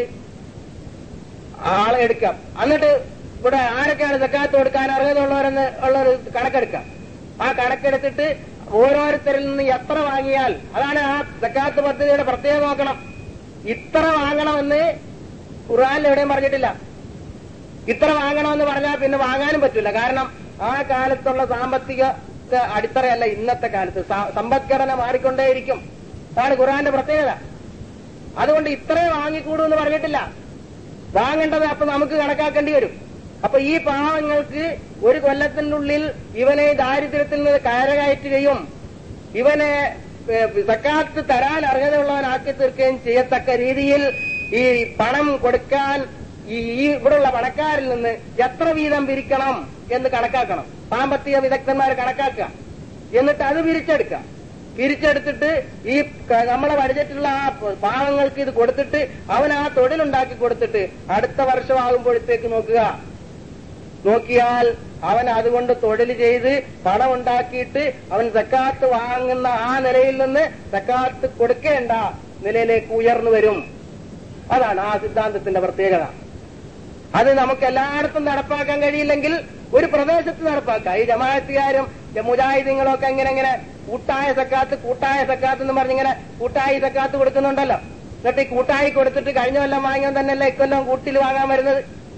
ആളെ എടുക്കാം എന്നിട്ട് ഇവിടെ ആരൊക്കെയാണ് സക്കാത്ത് കൊടുക്കാൻ അർഹതയുള്ളവരെന്ന് ഉള്ളൊരു കണക്കെടുക്കാം ആ കണക്കെടുത്തിട്ട് ഓരോരുത്തരിൽ നിന്ന് എത്ര വാങ്ങിയാൽ അതാണ് ആ സക്കാത്ത് പദ്ധതിയുടെ പ്രത്യേകം നോക്കണം ഇത്ര വാങ്ങണമെന്ന് ഖുർആാനിൽ എവിടെയും പറഞ്ഞിട്ടില്ല ഇത്ര വാങ്ങണമെന്ന് പറഞ്ഞാൽ പിന്നെ വാങ്ങാനും പറ്റില്ല കാരണം ആ കാലത്തുള്ള സാമ്പത്തിക അടിത്തറയല്ല ഇന്നത്തെ കാലത്ത് സ- സമ്പദ്ഘടന മാറിക്കൊണ്ടേയിരിക്കും അതാണ് ഖുർആന്റെ പ്രത്യേകത അതുകൊണ്ട് ഇത്രേ വാങ്ങിക്കൂടൂ എന്ന് പറഞ്ഞിട്ടില്ല വാങ്ങേണ്ടത് അപ്പൊ നമുക്ക് കണക്കാക്കേണ്ടി വരും അപ്പൊ ഈ പാവങ്ങൾക്ക് ഒരു കൊല്ലത്തിനുള്ളിൽ ഇവനെ ദാരിദ്ര്യത്തിൽ നിന്ന് കയറകയറ്റുകയും ഇവനെ ഏ, സക്കാത്ത് തരാൻ അർഹതയുള്ളവനാക്കി തീർക്കുകയും ചെയ്യത്തക്ക രീതിയിൽ ഈ പണം കൊടുക്കാൻ ഈ ഈ ഇവിടെയുള്ള പണക്കാരിൽ നിന്ന് എത്ര വീതം പിരിക്കണം എന്ന് കണക്കാക്കണം സാമ്പത്തിക വിദഗ്ധന്മാർ കണക്കാക്കുക എന്നിട്ട് അത് പിരിച്ചെടുക്കാം പിരിച്ചെടുത്തിട്ട് ഈ ക- നമ്മളെ ബഡ്ജറ്റിലുള്ള ആ പ- പാവങ്ങൾക്ക് ഇത് കൊടുത്തിട്ട് അവൻ ആ തൊഴിലുണ്ടാക്കി കൊടുത്തിട്ട് അടുത്ത വർഷമാകുമ്പോഴത്തേക്ക് നോക്കുക നോക്കിയാൽ അവൻ അതുകൊണ്ട് തൊഴിൽ ചെയ്ത് പണം ഉണ്ടാക്കിയിട്ട് അവൻ സക്കാത്ത് വാങ്ങുന്ന ആ നിലയിൽ നിന്ന് സക്കാത്ത് കൊടുക്കേണ്ട നിലയിലേക്ക് ഉയർന്നു വരും അതാണ് ആ സിദ്ധാന്തത്തിന്റെ പ്രത്യേകത അത് നമുക്ക് എല്ലായിടത്തും നടപ്പാക്കാൻ കഴിയില്ലെങ്കിൽ ഒരു പ്രദേശത്ത് നടപ്പാക്കാം ഈ ജമാഅത്തുകാരും മുജാഹിദീങ്ങളും ഒക്കെ ഇങ്ങനെ ഇങ്ങനെ കൂട്ടായ സക്കാത്ത് കൂട്ടായ സക്കാത്ത് എന്ന് പറഞ്ഞിങ്ങനെ കൂട്ടായി സക്കാത്ത് കൊടുക്കുന്നുണ്ടല്ലോ എന്നിട്ട് ഈ കൂട്ടായി കൊടുത്തിട്ട് കഴിഞ്ഞ കൊല്ലം വാങ്ങിയാൽ തന്നെയല്ല ഇക്കൊല്ലം കൂട്ടിൽ വാങ്ങാൻ വരുന്നത്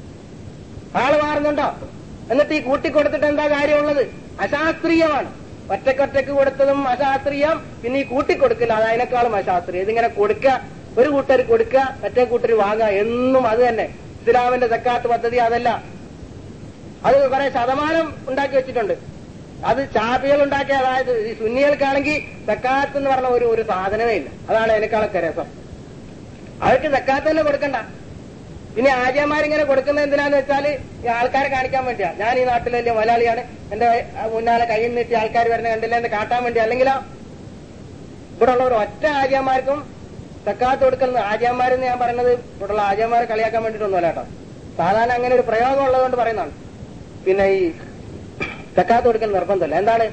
ആള് മാറുന്നുണ്ടോ എന്നിട്ട് ഈ കൂട്ടി കൊടുത്തിട്ട് എന്താ കാര്യമുള്ളത് അശാസ്ത്രീയമാണ് ഒറ്റക്കൊറ്റക്ക് കൊടുത്തതും അശാസ്ത്രീയം പിന്നെ ഈ കൂട്ടി കൊടുക്കില്ല അത് അതിനേക്കാളും അശാസ്ത്രീയം ഇതിങ്ങനെ കൊടുക്കുക ഒരു കൂട്ടർ കൊടുക്കുക മറ്റേ കൂട്ടർ വാങ്ങുക എന്നും അത് തന്നെ ഇസ്ലാമിന്റെ സക്കാത്ത് പദ്ധതി അതല്ല അത് കുറെ ശതമാനം ഉണ്ടാക്കി വെച്ചിട്ടുണ്ട് അത് ചാപികൾ ഉണ്ടാക്കിയ അതായത് ഈ സുന്നികൾക്കാണെങ്കിൽ സക്കാത്ത് എന്ന് പറഞ്ഞ ഒരു ഒരു സാധനമേ ഇല്ല അതാണ് അതിനേക്കാളൊക്കെ രസം അവർക്ക് സക്കാത്ത് തന്നെ കൊടുക്കണ്ട പിന്നെ ആര്യന്മാരിങ്ങനെ കൊടുക്കുന്നത് എന്തിനാന്ന് വെച്ചാൽ ഈ ആൾക്കാരെ കാണിക്കാൻ വേണ്ടിയാ ഞാൻ ഈ നാട്ടിലെ വലിയ മലയാളിയാണ് എന്റെ മുന്നാലെ കയ്യിൽ നീട്ടി ആൾക്കാർ വരുന്ന കണ്ടില്ല എന്ന് കാട്ടാൻ വേണ്ടി അല്ലെങ്കിലോ ഇവിടെ ഉള്ള ഒരു ഒറ്റ ആര്യന്മാർക്കും സക്കാത്ത് കൊടുക്കുന്ന ആര്യന്മാരെന്ന് ഞാൻ പറയുന്നത് ഇവിടെയുള്ള ആര്യന്മാരെ കളിയാക്കാൻ വേണ്ടിയിട്ടൊന്നുമല്ല കേട്ടോ സാധാരണ അങ്ങനെ ഒരു പ്രയോഗം ഉള്ളതുകൊണ്ട് പറയുന്നതാണ് പിന്നെ ഈ സക്കാത്ത് കൊടുക്കൽ നിർബന്ധമല്ല എന്താണ്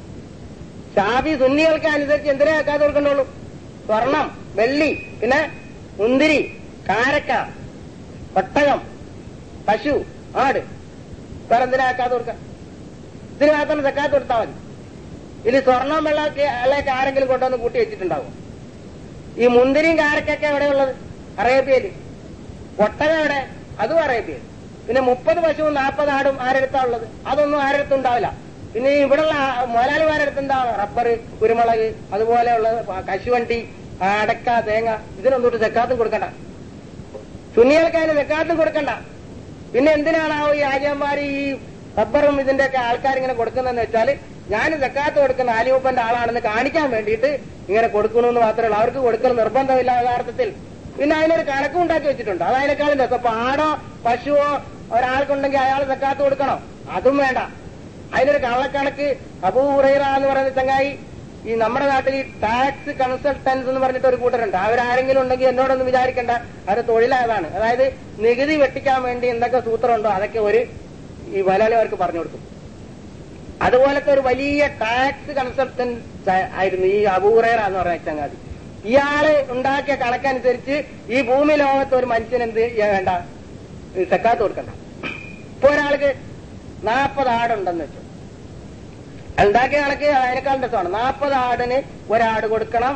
ഷാഫി സുന്നികൾക്ക് അനുസരിച്ച് എന്തിനാ സക്കാത്ത് കൊടുക്കണ്ടുള്ളൂ സ്വർണം വെള്ളി പിന്നെ മുന്തിരി കാരക്ക ഒട്ടകം പശു ആട് വേറെ എന്തിനാ സക്കാത്ത് കൊടുക്കാൻ ഇതിന് മാത്രം സക്കാത്ത് കൊടുത്താൽ മതി ഇനി സ്വർണം വെള്ളമൊക്കെ അല്ലേക്ക് ആരെങ്കിലും കൊണ്ടുവന്ന് കൂട്ടി വെച്ചിട്ടുണ്ടാവും ഈ മുന്തിരിയും കാരക്കൊക്കെ എവിടെയുള്ളത് അറേബ്യയിൽ ഒട്ടകം എവിടെ അതും അറേബ്യയിൽ പിന്നെ മുപ്പത് പശുവും നാൽപ്പത് ആടും ആരെടുത്താ ഉള്ളത് അതൊന്നും ആരെടുത്തും ഉണ്ടാവില്ല പിന്നെ ഈ ഇവിടെയുള്ള മുതലാളിമാരെടുത്ത് എന്താ റബ്ബർ കുരുമുളക് അതുപോലെയുള്ള കശുവണ്ടി ആ, അടക്ക തേങ്ങ ഇതിനൊന്നും ജക്കാത്തും കൊടുക്കണ്ട സുന്നികൾക്ക് അതിന് ജക്കാത്തും കൊടുക്കണ്ട പിന്നെ എന്തിനാണാവോ ഈ ആര്യന്മാർ ഈ റബ്ബറും ഇതിന്റെ ഒക്കെ ആൾക്കാർ ഇങ്ങനെ കൊടുക്കുന്നതെന്ന് വെച്ചാൽ ഞാൻ ജക്കാത്ത് കൊടുക്കുന്ന ആലിയൂപ്പന്റെ ആളാണെന്ന് കാണിക്കാൻ വേണ്ടിയിട്ട് ഇങ്ങനെ കൊടുക്കണമെന്ന് മാത്രമേ ഉള്ളൂ അവർക്ക് കൊടുക്കൽ നിർബന്ധമില്ല യഥാർത്ഥത്തിൽ പിന്നെ അതിനൊരു കണക്കും ഉണ്ടാക്കി വെച്ചിട്ടുണ്ട് അത് അതിനേക്കാളും രസം അപ്പൊ ആടോ പശുവോ ഒരാൾക്കുണ്ടെങ്കിൽ അയാൾ ജക്കാത്ത് കൊടുക്കണം അതും വേണ്ട അതിനൊരു കള്ളക്കണക്ക് അബൂ ഹുറൈറ എന്ന് പറയുന്ന ചങ്ങായി ഈ നമ്മുടെ നാട്ടിൽ ഈ ടാക്സ് കൺസൾട്ടൻസ് എന്ന് പറഞ്ഞിട്ട് ഒരു കൂട്ടരുണ്ട് അവരാരെങ്കിലും ഉണ്ടെങ്കിൽ എന്നോടൊന്നും വിചാരിക്കേണ്ട അവരുടെ തൊഴിലായതാണ് അതായത് നികുതി വെട്ടിക്കാൻ വേണ്ടി എന്തൊക്കെ സൂത്രമുണ്ടോ അതൊക്കെ ഒരു ഈ മലയാളിമാർക്ക് പറഞ്ഞു കൊടുക്കും അതുപോലത്തെ ഒരു വലിയ ടാക്സ് കൺസൾട്ടൻസ് ആയിരുന്നു ഈ അബൂറേറ എന്ന് പറഞ്ഞ ചങ്ങാതി ഇയാള് ഉണ്ടാക്കിയ കണക്കനുസരിച്ച് ഈ ഭൂമി ലോകത്ത് ഒരു മനുഷ്യൻ എന്ത് ചെയ്യാൻ വേണ്ട സെക്കാത്ത് കൊടുക്കണ്ട ഇപ്പൊ ഒരാൾക്ക് നാൽപ്പത് ആടുണ്ടെന്ന് വെച്ചു ഉണ്ടാക്കിയ കണക്ക് അതിനേക്കാൾ രസമാണ് നാൽപ്പത് ആടിന് ഒരാട് കൊടുക്കണം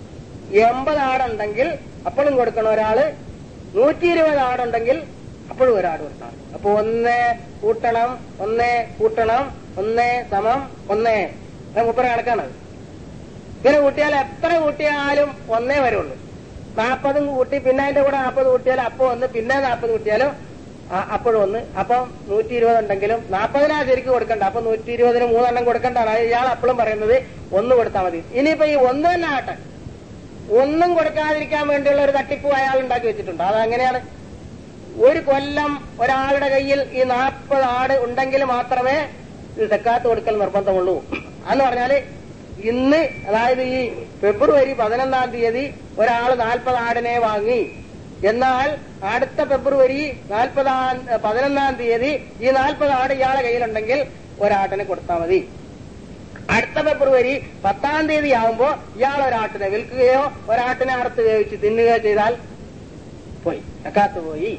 എൺപത് ആടുണ്ടെങ്കിൽ അപ്പോഴും കൊടുക്കണം ഒരാള് നൂറ്റി ഇരുപത് ആടുണ്ടെങ്കിൽ അപ്പോഴും ഒരാട് കൊടുക്കണം അപ്പൊ ഒന്ന് കൂട്ടണം ഒന്ന് കൂട്ടണം ഒന്ന് സമം ഒന്ന് മുപ്പത് കണക്കാണ് ഇങ്ങനെ കൂട്ടിയാൽ എത്ര കൂട്ടിയാലും ഒന്നേ വരുള്ളൂ നാൽപ്പതും കൂട്ടി പിന്നെ അതിന്റെ കൂടെ നാൽപ്പത് കൂട്ടിയാലും അപ്പൊ ഒന്ന് പിന്നെ നാൽപ്പത് കൂട്ടിയാലും ആ- അപ്പോഴും ഒന്ന് അപ്പം നൂറ്റി ഇരുപത് ഉണ്ടെങ്കിലും നാൽപ്പതിനാ ശരിക്കും കൊടുക്കണ്ട അപ്പൊ നൂറ്റി ഇരുപതിന് മൂന്നെണ്ണം കൊടുക്കണ്ടാണ് അത് ഇയാൾ അപ്പോഴും പറയുന്നത് ഒന്ന് കൊടുത്താൽ മതി ഇനിയിപ്പോ ഈ ഒന്ന് തന്നെ ആട്ടെ ഒന്നും കൊടുക്കാതിരിക്കാൻ വേണ്ടിയുള്ള ഒരു തട്ടിപ്പ് അയാൾ ഉണ്ടാക്കി വെച്ചിട്ടുണ്ട് അതങ്ങനെയാണ് ഒരു കൊല്ലം ഒരാളുടെ കയ്യിൽ ഈ നാൽപ്പത് ആട് ഉണ്ടെങ്കിൽ മാത്രമേ ഇത് സക്കാത്ത് കൊടുക്കൽ നിർബന്ധമുള്ളൂ എന്ന് പറഞ്ഞാല് ഇന്ന് അതായത് ഈ ഫെബ്രുവരി പതിനൊന്നാം തീയതി ഒരാൾ നാൽപ്പത് ആടിനെ വാങ്ങി എന്നാൽ അടുത്ത ഫെബ്രുവരി നാൽപ്പതാം പതിനൊന്നാം തീയതി ഈ നാൽപ്പത് ആട് ഇയാളെ കയ്യിലുണ്ടെങ്കിൽ ഒരാട്ടിന് കൊടുത്താൽ മതി അടുത്ത ഫെബ്രുവരി പത്താം തീയതി ആകുമ്പോ ഇയാൾ ഒരാട്ടിനെ വിൽക്കുകയോ ഒരാട്ടിനെ അറുത്ത് വേവിച്ച് തിന്നുകയോ ചെയ്താൽ പോയി സക്കാത്ത് പോയി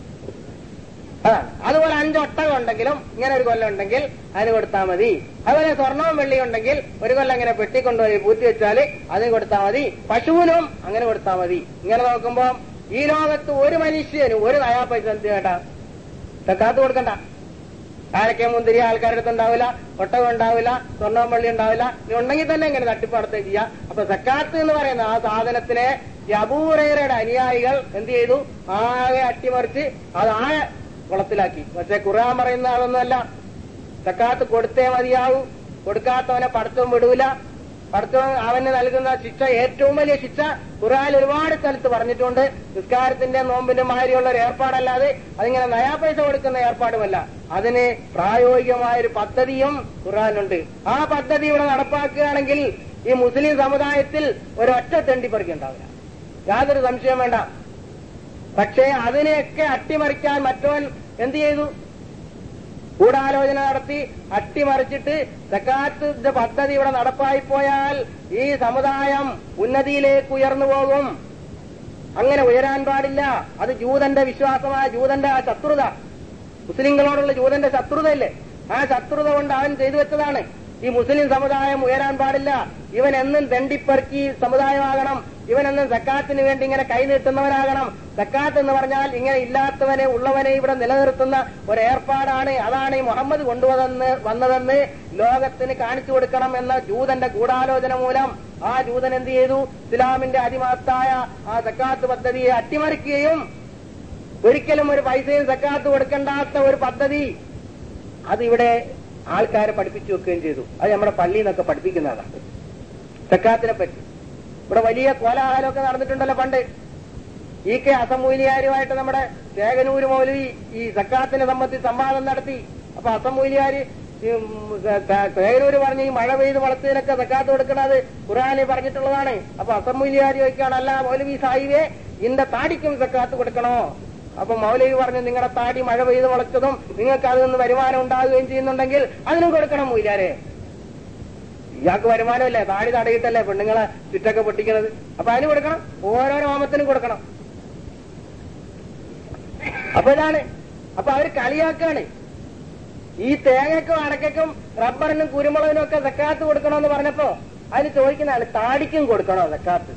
അതാണ് അതുപോലെ അഞ്ച് ഒട്ടകം ഉണ്ടെങ്കിലും ഇങ്ങനെ ഒരു കൊല്ലം ഉണ്ടെങ്കിൽ അതിന് കൊടുത്താൽ മതി അതുപോലെ സ്വർണവും വെള്ളിയും ഉണ്ടെങ്കിൽ ഒരു കൊല്ലം ഇങ്ങനെ പെട്ടിക്കൊണ്ടുപോയി പൂത്തി വെച്ചാല് അതിന് കൊടുത്താൽ മതി പശുവിനും അങ്ങനെ കൊടുത്താൽ മതി ഇങ്ങനെ നോക്കുമ്പോ ഈ ലോകത്ത് ഒരു മനുഷ്യനും ഒരു നയാ പൈസ എന്ത് കേട്ടാ സക്കാത്ത് കൊടുക്കണ്ട ആരൊക്കെ മുന്തിരി ആൾക്കാരുടെ അടുത്ത് ഉണ്ടാവില്ല ഒട്ടകം ഉണ്ടാവില്ല സ്വർണ്ണവും വെള്ളി ഉണ്ടാവില്ല ഇനി ഉണ്ടെങ്കിൽ തന്നെ ഇങ്ങനെ തട്ടിപ്പ് നടത്തുകയും ചെയ്യാം അപ്പൊ സക്കാത്ത് എന്ന് പറയുന്ന ആ സാധനത്തിനെ ഈ അബൂറേറയുടെ അനുയായികൾ എന്ത് ചെയ്തു ആകെ അട്ടിമറിച്ച് അത് ആകെ കുളത്തിലാക്കി പക്ഷെ ഖുർആൻ പറയുന്ന അതൊന്നുമല്ല സക്കാത്ത് കൊടുത്തേ മതിയാവൂ കൊടുക്കാത്തവനെ പഠിത്തം വിടൂല പഠിത്തം അവന് നൽകുന്ന ശിക്ഷ ഏറ്റവും വലിയ ശിക്ഷ ഖുർആൻ ഒരുപാട് സ്ഥലത്ത് പറഞ്ഞിട്ടുണ്ട് നിസ്കാരത്തിന്റെ നോമ്പിന്റെ മാതിരിയുള്ള ഒരു ഏർപ്പാടല്ലാതെ അതിങ്ങനെ നയാ പൈസ കൊടുക്കുന്ന ഏർപ്പാടുമല്ല അതിന് പ്രായോഗികമായ ഒരു പദ്ധതിയും ഖുർആനുണ്ട് ആ പദ്ധതി ഇവിടെ നടപ്പാക്കുകയാണെങ്കിൽ ഈ മുസ്ലിം സമുദായത്തിൽ ഒരൊറ്റ തെണ്ടിപ്പറിക്ക് ഉണ്ടാവില്ല യാതൊരു സംശയം വേണ്ട പക്ഷേ അതിനെയൊക്കെ അട്ടിമറിക്കാൻ മറ്റവൻ എന്ത് ചെയ്തു ഗൂഢാലോചന നടത്തി അട്ടിമറിച്ചിട്ട് സക്കാത്തിന്റെ പദ്ധതി ഇവിടെ നടപ്പായി പോയാൽ ഈ സമുദായം ഉന്നതിയിലേക്ക് ഉയർന്നു പോകും അങ്ങനെ ഉയരാൻ പാടില്ല അത് ജൂതന്റെ വിശ്വാസമായ ജൂതന്റെ ആ ശത്രുത മുസ്ലിങ്ങളോടുള്ള ജൂതന്റെ ശത്രുതയില്ലേ ആ ശത്രുത കൊണ്ട് അവൻ ചെയ്തു വെച്ചതാണ് ഈ മുസ്ലിം സമുദായം ഉയരാൻ പാടില്ല ഇവൻ എന്നും തെണ്ടിപ്പെറുക്കി സമുദായമാകണം ഇവൻ എന്നും സക്കാത്തിന് വേണ്ടി ഇങ്ങനെ കൈനീട്ടുന്നവനാകണം സക്കാത്ത് എന്ന് പറഞ്ഞാൽ ഇങ്ങനെ ഇല്ലാത്തവനെ ഉള്ളവനെ ഇവിടെ നിലനിർത്തുന്ന ഒരു ഏർപ്പാടാണ് അതാണ് ഈ മുഹമ്മദ് കൊണ്ടുവന്ന് വന്നതെന്ന് ലോകത്തിന് കാണിച്ചു കൊടുക്കണം എന്ന ജൂതന്റെ ഗൂഢാലോചന മൂലം ആ ജൂതൻ എന്ത് ചെയ്തു ഇസ്ലാമിന്റെ അതിമഹത്തായ ആ സക്കാത്ത് പദ്ധതിയെ അട്ടിമറിക്കുകയും ഒരിക്കലും ഒരു പൈസയും സക്കാത്ത് കൊടുക്കേണ്ടാത്ത ഒരു പദ്ധതി അതിവിടെ ആൾക്കാരെ പഠിപ്പിച്ചു വെക്കുകയും ചെയ്തു അത് നമ്മുടെ പള്ളിയിൽ നിന്നൊക്കെ പഠിപ്പിക്കുന്നതാണ് സക്കാത്തിനെ പറ്റി ഇവിടെ വലിയ കോലാഹലമൊക്കെ നടന്നിട്ടുണ്ടല്ലോ പണ്ട് ഈ കെ അസമൂലിയാരുമായിട്ട് നമ്മുടെ തേകനൂര് മൗലവി ഈ സക്കാത്തിനെ സംബന്ധിച്ച് സംവാദം നടത്തി അപ്പൊ അസമൂലിയാര് ഈ ഉം ത- തേകനൂര് പറഞ്ഞ് ഈ മഴ പെയ്ത് വളർത്തതിനൊക്കെ സക്കാത്ത് കൊടുക്കണത് ഖുറാനി പറഞ്ഞിട്ടുള്ളതാണ് അപ്പൊ അസമൂലിയാര് ചോദിക്കുകയാണ് അല്ല മൗലവി സാഹിബെ ഇന്റെ താടിക്കും സക്കാത്ത് കൊടുക്കണോ അപ്പൊ മൗലവി പറഞ്ഞു നിങ്ങളുടെ താടി മഴ പെയ്ത് മുളച്ചതും നിങ്ങൾക്ക് അതിൽ നിന്ന് വരുമാനം ഉണ്ടാകുകയും ചെയ്യുന്നുണ്ടെങ്കിൽ അതിനും കൊടുക്കണം മൂലാരെ ഇയാൾക്ക് വരുമാനമില്ലേ താടി തടയിട്ടല്ലേ പെണ്ണുങ്ങളെ ചുറ്റൊക്കെ പൊട്ടിക്കുന്നത് അപ്പൊ അതിന് കൊടുക്കണം ഓരോരോ ഓമത്തിനും കൊടുക്കണം അപ്പൊ ഇതാണ് അപ്പൊ അവര് കളിയാക്കാണ് ഈ തേങ്ങയ്ക്കും അടക്കയ്ക്കും റബ്ബറിനും കുരുമുളകിനും ഒക്കെ സക്കാത്ത് കൊടുക്കണമെന്ന് പറഞ്ഞപ്പോ അതിന് ചോദിക്കുന്നതാണ് താടിക്കും കൊടുക്കണോ സക്കാത്ത്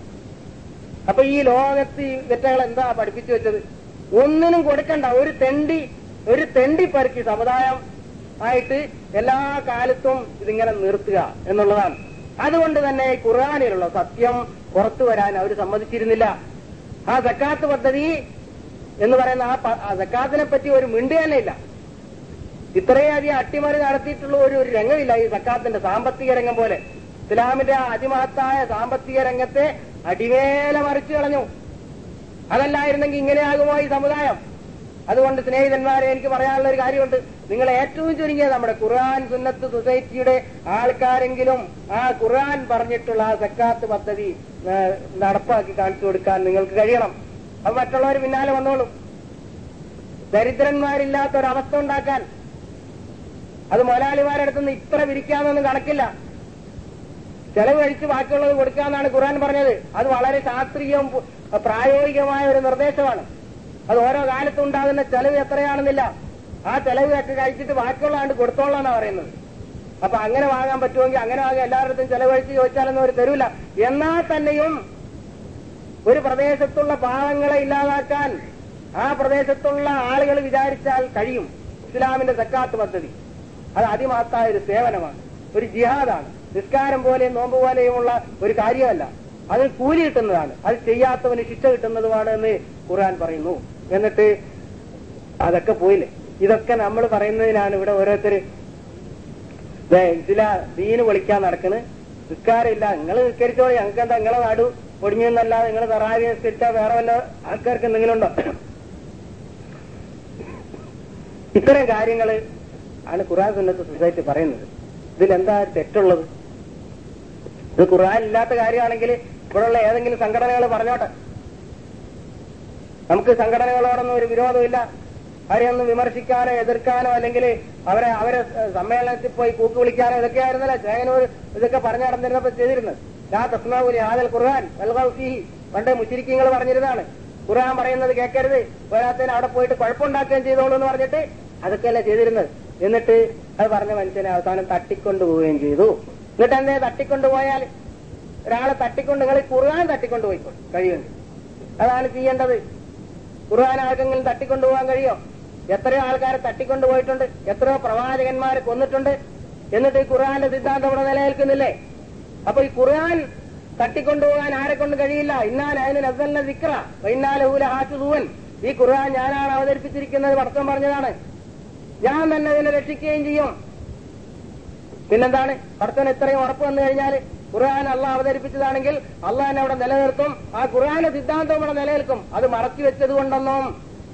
അപ്പൊ ഈ ലോകത്ത് ഈ വെറ്റകൾ എന്താ പഠിപ്പിച്ചു വെച്ചത് ഒന്നിനും കൊടുക്കണ്ട ഒരു തെണ്ടി ഒരു തെണ്ടിപ്പരക്കി സമുദായം ആയിട്ട് എല്ലാ കാലത്തും ഇതിങ്ങനെ നിർത്തുക എന്നുള്ളതാണ് അതുകൊണ്ട് തന്നെ ഈ ഖുർആാനിലുള്ള സത്യം പുറത്തു വരാൻ അവർ സമ്മതിച്ചിരുന്നില്ല ആ സക്കാത്ത് പദ്ധതി എന്ന് പറയുന്ന ആ പ- ആ സക്കാത്തിനെ പറ്റി ഒരു മിണ്ട് തന്നെ ഇല്ല ഇത്രയധികം അട്ടിമറി നടത്തിയിട്ടുള്ള ഒരു ഒരു രംഗമില്ല ഈ സക്കാത്തിന്റെ സാമ്പത്തിക രംഗം പോലെ ഇസ്ലാമിന്റെ ആ അതിമഹത്തായ സാമ്പത്തിക രംഗത്തെ അടിവേല മറിച്ചു കളഞ്ഞു അതല്ലായിരുന്നെങ്കിൽ ഇങ്ങനെയാകുമോ ഈ സമുദായം അതുകൊണ്ട് സ്നേഹിതന്മാരെ എനിക്ക് പറയാനുള്ള ഒരു കാര്യമുണ്ട് നിങ്ങൾ ഏറ്റവും ചുരുങ്ങിയ നമ്മുടെ ഖുർആൻ സുന്നത്ത് സൊസൈറ്റിയുടെ ആൾക്കാരെങ്കിലും ആ ഖുർആൻ പറഞ്ഞിട്ടുള്ള ആ സക്കാത്ത് പദ്ധതി ആ, നടപ്പാക്കി കാണിച്ചു കൊടുക്കാൻ നിങ്ങൾക്ക് കഴിയണം അത് മറ്റുള്ളവർ പിന്നാലെ വന്നോളും ദരിദ്രന്മാരില്ലാത്ത ഒരവസ്ഥ ഉണ്ടാക്കാൻ അത് മുതലാളിമാരുടെ അടുത്തുനിന്ന് ഇത്ര വിരിക്കാമെന്നൊന്നും കണക്കില്ല ചെലവ് കഴിച്ച് ബാക്കിയുള്ളത് കൊടുക്കാന്നാണ് ഖുർആൻ പറഞ്ഞത് അത് വളരെ ശാസ്ത്രീയവും പു- പ്രായോഗികമായ ഒരു നിർദ്ദേശമാണ് അത് ഓരോ കാലത്തും ഉണ്ടാകുന്ന ചെലവ് എത്രയാണെന്നില്ല ആ ചെലവ് ഒക്കെ കഴിച്ചിട്ട് ബാക്കിയുള്ള ആണ്ട് കൊടുത്തോളാന്നാ പറയുന്നത് അപ്പൊ അങ്ങനെ വാങ്ങാൻ പറ്റുമെങ്കിൽ അങ്ങനെ വാങ്ങാൻ എല്ലാവരുടെ ചെലവ് കഴിച്ച് ചോദിച്ചാലൊന്നും അവർ തരൂല എന്നാൽ തന്നെയും ഒരു പ്രദേശത്തുള്ള പാവങ്ങളെ ഇല്ലാതാക്കാൻ ആ പ്രദേശത്തുള്ള ആളുകൾ വിചാരിച്ചാൽ കഴിയും ഇസ്ലാമിന്റെ സക്കാത്ത് പദ്ധതി അത് അതിമഹത്തായ ഒരു സേവനമാണ് ഒരു ജിഹാദാണ് നിസ്കാരം പോലെയും നോമ്പ് പോലെയുമുള്ള ഒരു കാര്യമല്ല അതിന് കൂലി കിട്ടുന്നതാണ് അത് ചെയ്യാത്തവന് ശിക്ഷ കിട്ടുന്നതുമാണ് എന്ന് ഖുർആൻ പറയുന്നു എന്നിട്ട് അതൊക്കെ പോയില്ലേ ഇതൊക്കെ നമ്മൾ പറയുന്നതിനാണ് ഇവിടെ ഓരോരുത്തര് ദേ ഇതില ദീന് വിളിക്കാൻ നടക്കണ് നിസ്കാരമില്ല നിങ്ങൾ നിസ്കരിച്ചോളി ഞങ്ങൾക്ക് എന്താ നിങ്ങളെ നാടു ഒടിഞ്ഞെന്നല്ലാതെ നിങ്ങൾ തറാവി നിസ്കരിച്ചാൽ വേറെ വല്ല ആൾക്കാർക്ക് എന്തെങ്കിലും ഉണ്ടോ ഇത്തരം കാര്യങ്ങൾ ആണ് ഖുർആൻ സുന്നത്ത് സൊസൈറ്റി പറയുന്നത് ഇതിലെന്താ തെറ്റുള്ളത് ഇത് ഖുർആൻ ഇല്ലാത്ത കാര്യമാണെങ്കിൽ ഇവിടെയുള്ള ഏതെങ്കിലും സംഘടനകൾ പറഞ്ഞോട്ടെ നമുക്ക് സംഘടനകളോടൊന്നും ഒരു വിരോധമില്ല അവരെയൊന്നും വിമർശിക്കാനോ എതിർക്കാനോ അല്ലെങ്കിൽ അവരെ അവരെ ഏഹ്, സമ്മേളനത്തിൽ പോയി കൂക്ക് വിളിക്കാനോ ഇതൊക്കെ ആയിരുന്നല്ലോ ചേങ്ങനൂർ ഇതൊക്കെ പറഞ്ഞു നടന്നിരുന്നപ്പോ ചെയ്തിരുന്നത് ലാ തസ്മാവൂലി ആദൽ ഖുർആൻ വൽഗൗസിഹി പണ്ട് മുച്ചിരിക്കങ്ങൾ പറഞ്ഞിരുന്നതാണ് ഖുർആൻ പറയുന്നത് കേൾക്കരുത് പോരാത്തതിന് അവിടെ പോയിട്ട് കുഴപ്പമുണ്ടാക്കുകയും ചെയ്തോളൂ എന്ന് പറഞ്ഞിട്ട് അതൊക്കെയല്ല ചെയ്തിരുന്നത് എന്നിട്ട് അത് പറഞ്ഞ മനുഷ്യനെ അവസാനം തട്ടിക്കൊണ്ടുപോവുകയും ചെയ്തു എന്നിട്ട് എന്തേ തട്ടിക്കൊണ്ടുപോയാൽ ഒരാളെ തട്ടിക്കൊണ്ട് നിങ്ങൾ ഖുർആൻ തട്ടിക്കൊണ്ടുപോയിക്കോളും കഴിയുമെങ്കിൽ അതാണ് ചെയ്യേണ്ടത് ഖുർആൻ ആർക്കെങ്കിലും തട്ടിക്കൊണ്ടുപോകാൻ കഴിയോ എത്രയോ ആൾക്കാരെ തട്ടിക്കൊണ്ടുപോയിട്ടുണ്ട് എത്രയോ പ്രവാചകന്മാരെ കൊന്നിട്ടുണ്ട് എന്നിട്ട് ഈ ഖുർആന്റെ സിദ്ധാന്തം ഇവിടെ നിലനിൽക്കുന്നില്ലേ അപ്പൊ ഈ ഖുർആൻ തട്ടിക്കൊണ്ടുപോകാൻ ആരെ കൊണ്ട് കഴിയില്ല ഇന്നാൽ അതിന് നസലിനെ വിക്ര വൈന്നാലെ ഊല ഹാറ്റുതൂവൻ ഈ ഖുർആൻ ഞാനാണ് അവതരിപ്പിച്ചിരിക്കുന്നത് പടക്കം പറഞ്ഞതാണ് ഞാൻ തന്നെ ഇതിനെ രക്ഷിക്കുകയും ചെയ്യും പിന്നെന്താണ് പടത്തൻ ഇത്രയും ഉറപ്പ് വന്നു കഴിഞ്ഞാൽ ഖുർആൻ അള്ളാഹ് അവതരിപ്പിച്ചതാണെങ്കിൽ അള്ളാഹിനെ അവിടെ നിലനിർത്തും ആ ഖുർആന്റെ സിദ്ധാന്തം ഇവിടെ നിലനിൽക്കും അത് മറച്ചു വെച്ചത് കൊണ്ടൊന്നും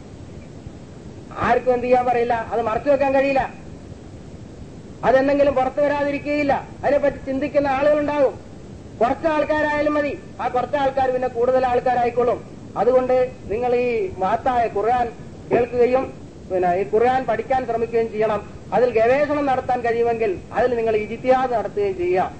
ആർക്കും എന്ത് ചെയ്യാൻ പറയില്ല അത് മറച്ചു വെക്കാൻ കഴിയില്ല അതെന്തെങ്കിലും പുറത്തു വരാതിരിക്കുകയില്ല അതിനെപ്പറ്റി ചിന്തിക്കുന്ന ആളുകളുണ്ടാകും കുറച്ച് ആൾക്കാരായാലും മതി ആ കുറച്ച് ആൾക്കാർ പിന്നെ കൂടുതൽ ആൾക്കാരായിക്കോളും അതുകൊണ്ട് നിങ്ങൾ ഈ മഹത്തായ ഖുർആൻ കേൾക്കുകയും പിന്നെ ഈ ഖുർആൻ പഠിക്കാൻ ശ്രമിക്കുകയും ചെയ്യണം അതിൽ ഗവേഷണം നടത്താൻ കഴിയുമെങ്കിൽ അതിൽ നിങ്ങൾ ഇജിത്യാദ് നടത്തുകയും ചെയ്യാം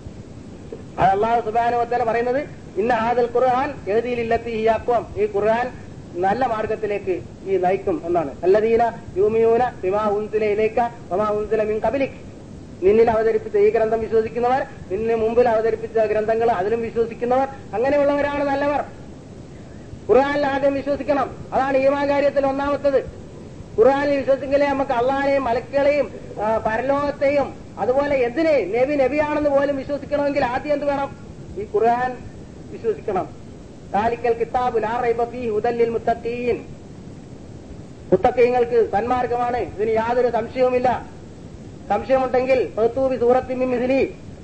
അത് അള്ളാഹു സുബാനുവത്തല പറയുന്നത് ഇന്ന ആദൽ ഖുർആൻ എഴുതിയിലില്ലത്തി ഈ അക്വം ഈ ഖുർആൻ നല്ല മാർഗത്തിലേക്ക് ഈ നയിക്കും എന്നാണ് അല്ലദീന യൂമിയൂന ബിമാ ഉൻസില ഇലേക്ക വമാ ഉൻസില മിൻ കബലിക് നിന്നിൽ അവതരിപ്പിച്ച ഈ ഗ്രന്ഥം വിശ്വസിക്കുന്നവർ നിന്നിന് മുമ്പിൽ അവതരിപ്പിച്ച ഗ്രന്ഥങ്ങൾ അതിലും വിശ്വസിക്കുന്നവർ അങ്ങനെയുള്ളവരാണ് നല്ലവർ ഖുർആനിൽ ആദ്യം വിശ്വസിക്കണം അതാണ് ഈമാൻ കാര്യത്തിൽ ഒന്നാമത്തത് ഖുർആനിൽ വിശ്വസിക്കലേ നമുക്ക് അള്ളാഹിനെയും മലക്കുകളെയും ആ, പരലോകത്തെയും അതുപോലെ എന്തിനേയും നബി നബിയാണെന്ന് പോലും വിശ്വസിക്കണമെങ്കിൽ ആദ്യം എന്ത് വേണം ഈ ഖുർആൻ വിശ്വസിക്കണം താലിക്കൽ കിതാബ് ലാ റൈബ ഫീഹി ഹുദല്ലിൽ മുത്തഖീൻ മുത്തഖീങ്ങൾക്ക് സന്മാർഗമാണ് ഇതിന് യാതൊരു സംശയവുമില്ല സംശയമുണ്ടെങ്കിൽ ഫത്തൂബി സൂറത്തിൻ മിൻ മിസ്ലി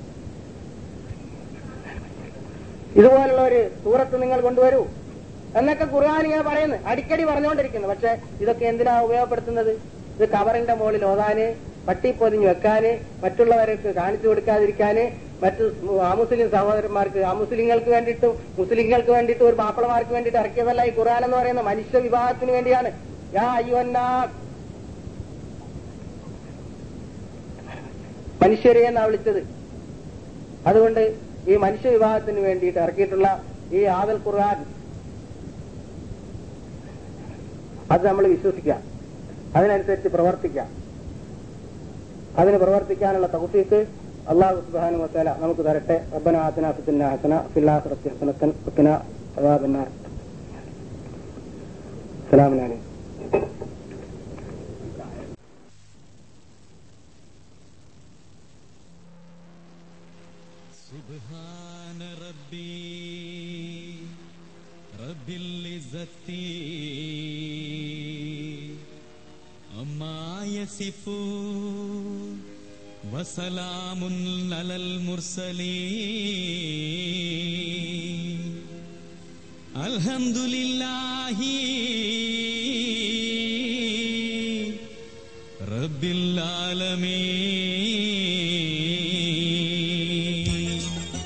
ഇതുപോലുള്ള ഒരു സൂറത്ത് നിങ്ങൾ കൊണ്ടുവരൂ എന്നൊക്കെ ഖുർആൻ ഇങ്ങനെ പറയുന്നു അടിക്കടി പറഞ്ഞുകൊണ്ടിരിക്കുന്നു പക്ഷെ ഇതൊക്കെ എന്തിനാ ഉപയോഗപ്പെടുത്തുന്നത് ഇത് കവറിന്റെ മുകളിൽ ഓതാന് പട്ടി പൊതിഞ്ഞു വെക്കാന് മറ്റുള്ളവർക്ക് കാണിച്ചു കൊടുക്കാതിരിക്കാന് മറ്റു അമുസ്ലിം സഹോദരന്മാർക്ക് അമുസ്ലിങ്ങൾക്ക് വേണ്ടിയിട്ട് മുസ്ലിങ്ങൾക്ക് വേണ്ടിയിട്ട് ഒരു മാപ്പിളമാർക്ക് വേണ്ടിയിട്ട് ഇറക്കിയതല്ല ഈ ഖുർആൻ എന്ന് പറയുന്ന മനുഷ്യ വിഭാഗത്തിന് വേണ്ടിയാണ് യാ അയ്യോന്നാ മനുഷ്യരെ എന്നാ വിളിച്ചത് അതുകൊണ്ട് ഈ മനുഷ്യ വിഭാഗത്തിന് വേണ്ടിയിട്ട് ഇറക്കിയിട്ടുള്ള ഈ ആദൽ ഖുർആൻ അത് നമ്മൾ വിശ്വസിക്കുക അതിനനുസരിച്ച് പ്രവർത്തിക്കുക അതിന് പ്രവർത്തിക്കാനുള്ള തൗഫീക്ക് അള്ളാഹു സുബ്ഹാനഹു വതആല നമുക്ക് തരട്ടെ റബ്ബന ആതിന ഫിദ്ദുനിയ ഹസന ഫിൽ ആഖിറതി ഹസനത്തൻ വഖിന അദാബന്നാർ അസ്സലാമു അലൈക്കും سبحان ربي رب العزة أما يصفون وسلام على المرسلين الحمد لله رب العالمين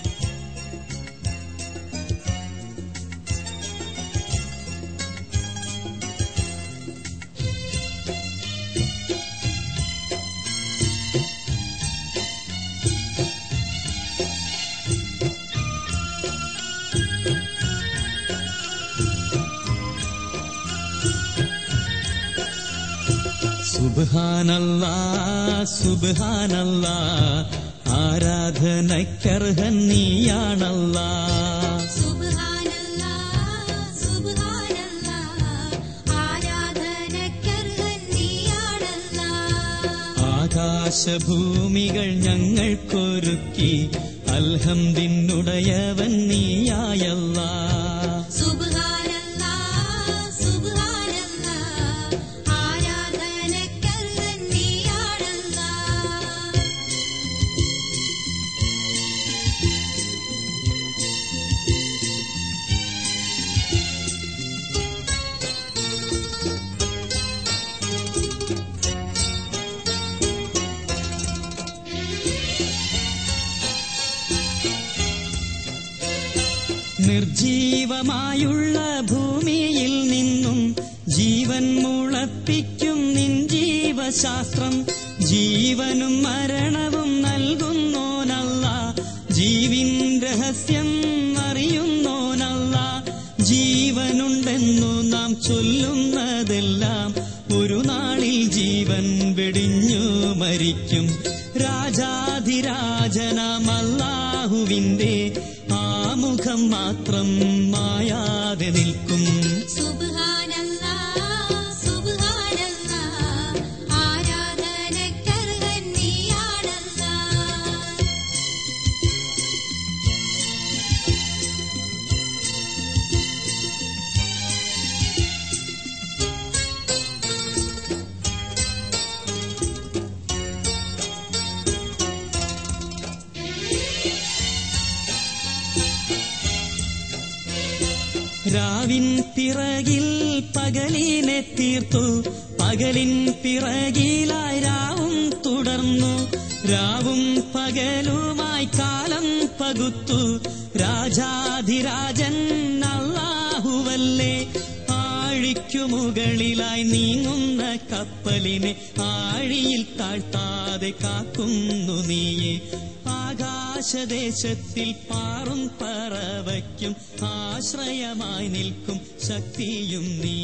സുബ്ഹാനല്ലാ സുബ്ഹാനല്ലാ ആരാധനക്കർഹൻ നീയാണല്ലാ സുബ്ഹാനല്ലാ സുബ്ഹാനല്ലാ ആരാധനക്കർഹൻ നീയാണല്ലാ ആകാശഭൂമികൾ ഞങ്ങൾക്കൊരുക്കി അൽഹംദിനുടയവൻ നീയായല്ലാ സുബ്ഹാനല്ലാ സുബ്ഹാനല്ലാ ആരാധനക്കർഹൻ നീയാണല്ലാ നിർജീവമായുള്ള ഭൂമിയിൽ നിന്നും ജീവൻ മുളപ്പിക്കും നിൻ ജീവശാസ്ത്രം ജീവനും മരണവും നൽകുന്നോനല്ല ജീവിൻ രഹസ്യം അറിയുന്നോനല്ല ജീവനുണ്ടെന്നു നാം ചൊല്ലുന്നതെല്ലാം ഒരു നാളിൽ ജീവൻ വെടിഞ്ഞു മരിക്കും രാജാധിരാജനാമല്ലാഹുവിന്റെ ആമുഖം മാത്രം മായാതെ നിൽക്കും സുബ്ഹാനല്ലാ സുബ്ഹാനല്ലാ ആരാധനക്കർഹൻ നീയാണല്ലാ രാവിൻ പിറകിൽ പകലിനെ തീർത്തു പകലിൻ പിറകിലായി രാവും തുടർന്നു രാവും പകലുമായി കാലം പകുത്തു രാജാധിരാജൻ അല്ലാഹുവല്ലേ ആഴിക്കു മുകളിലായി നീങ്ങുന്ന കപ്പലിനെ ആഴിയിൽ താഴ്ത്താതെ കാക്കുന്നു നീയെ ആകാശദേശത്തിൽ പാറും പറവയ്ക്കും ആശ്രയമായി നിൽക്കും ശക്തിയും നീ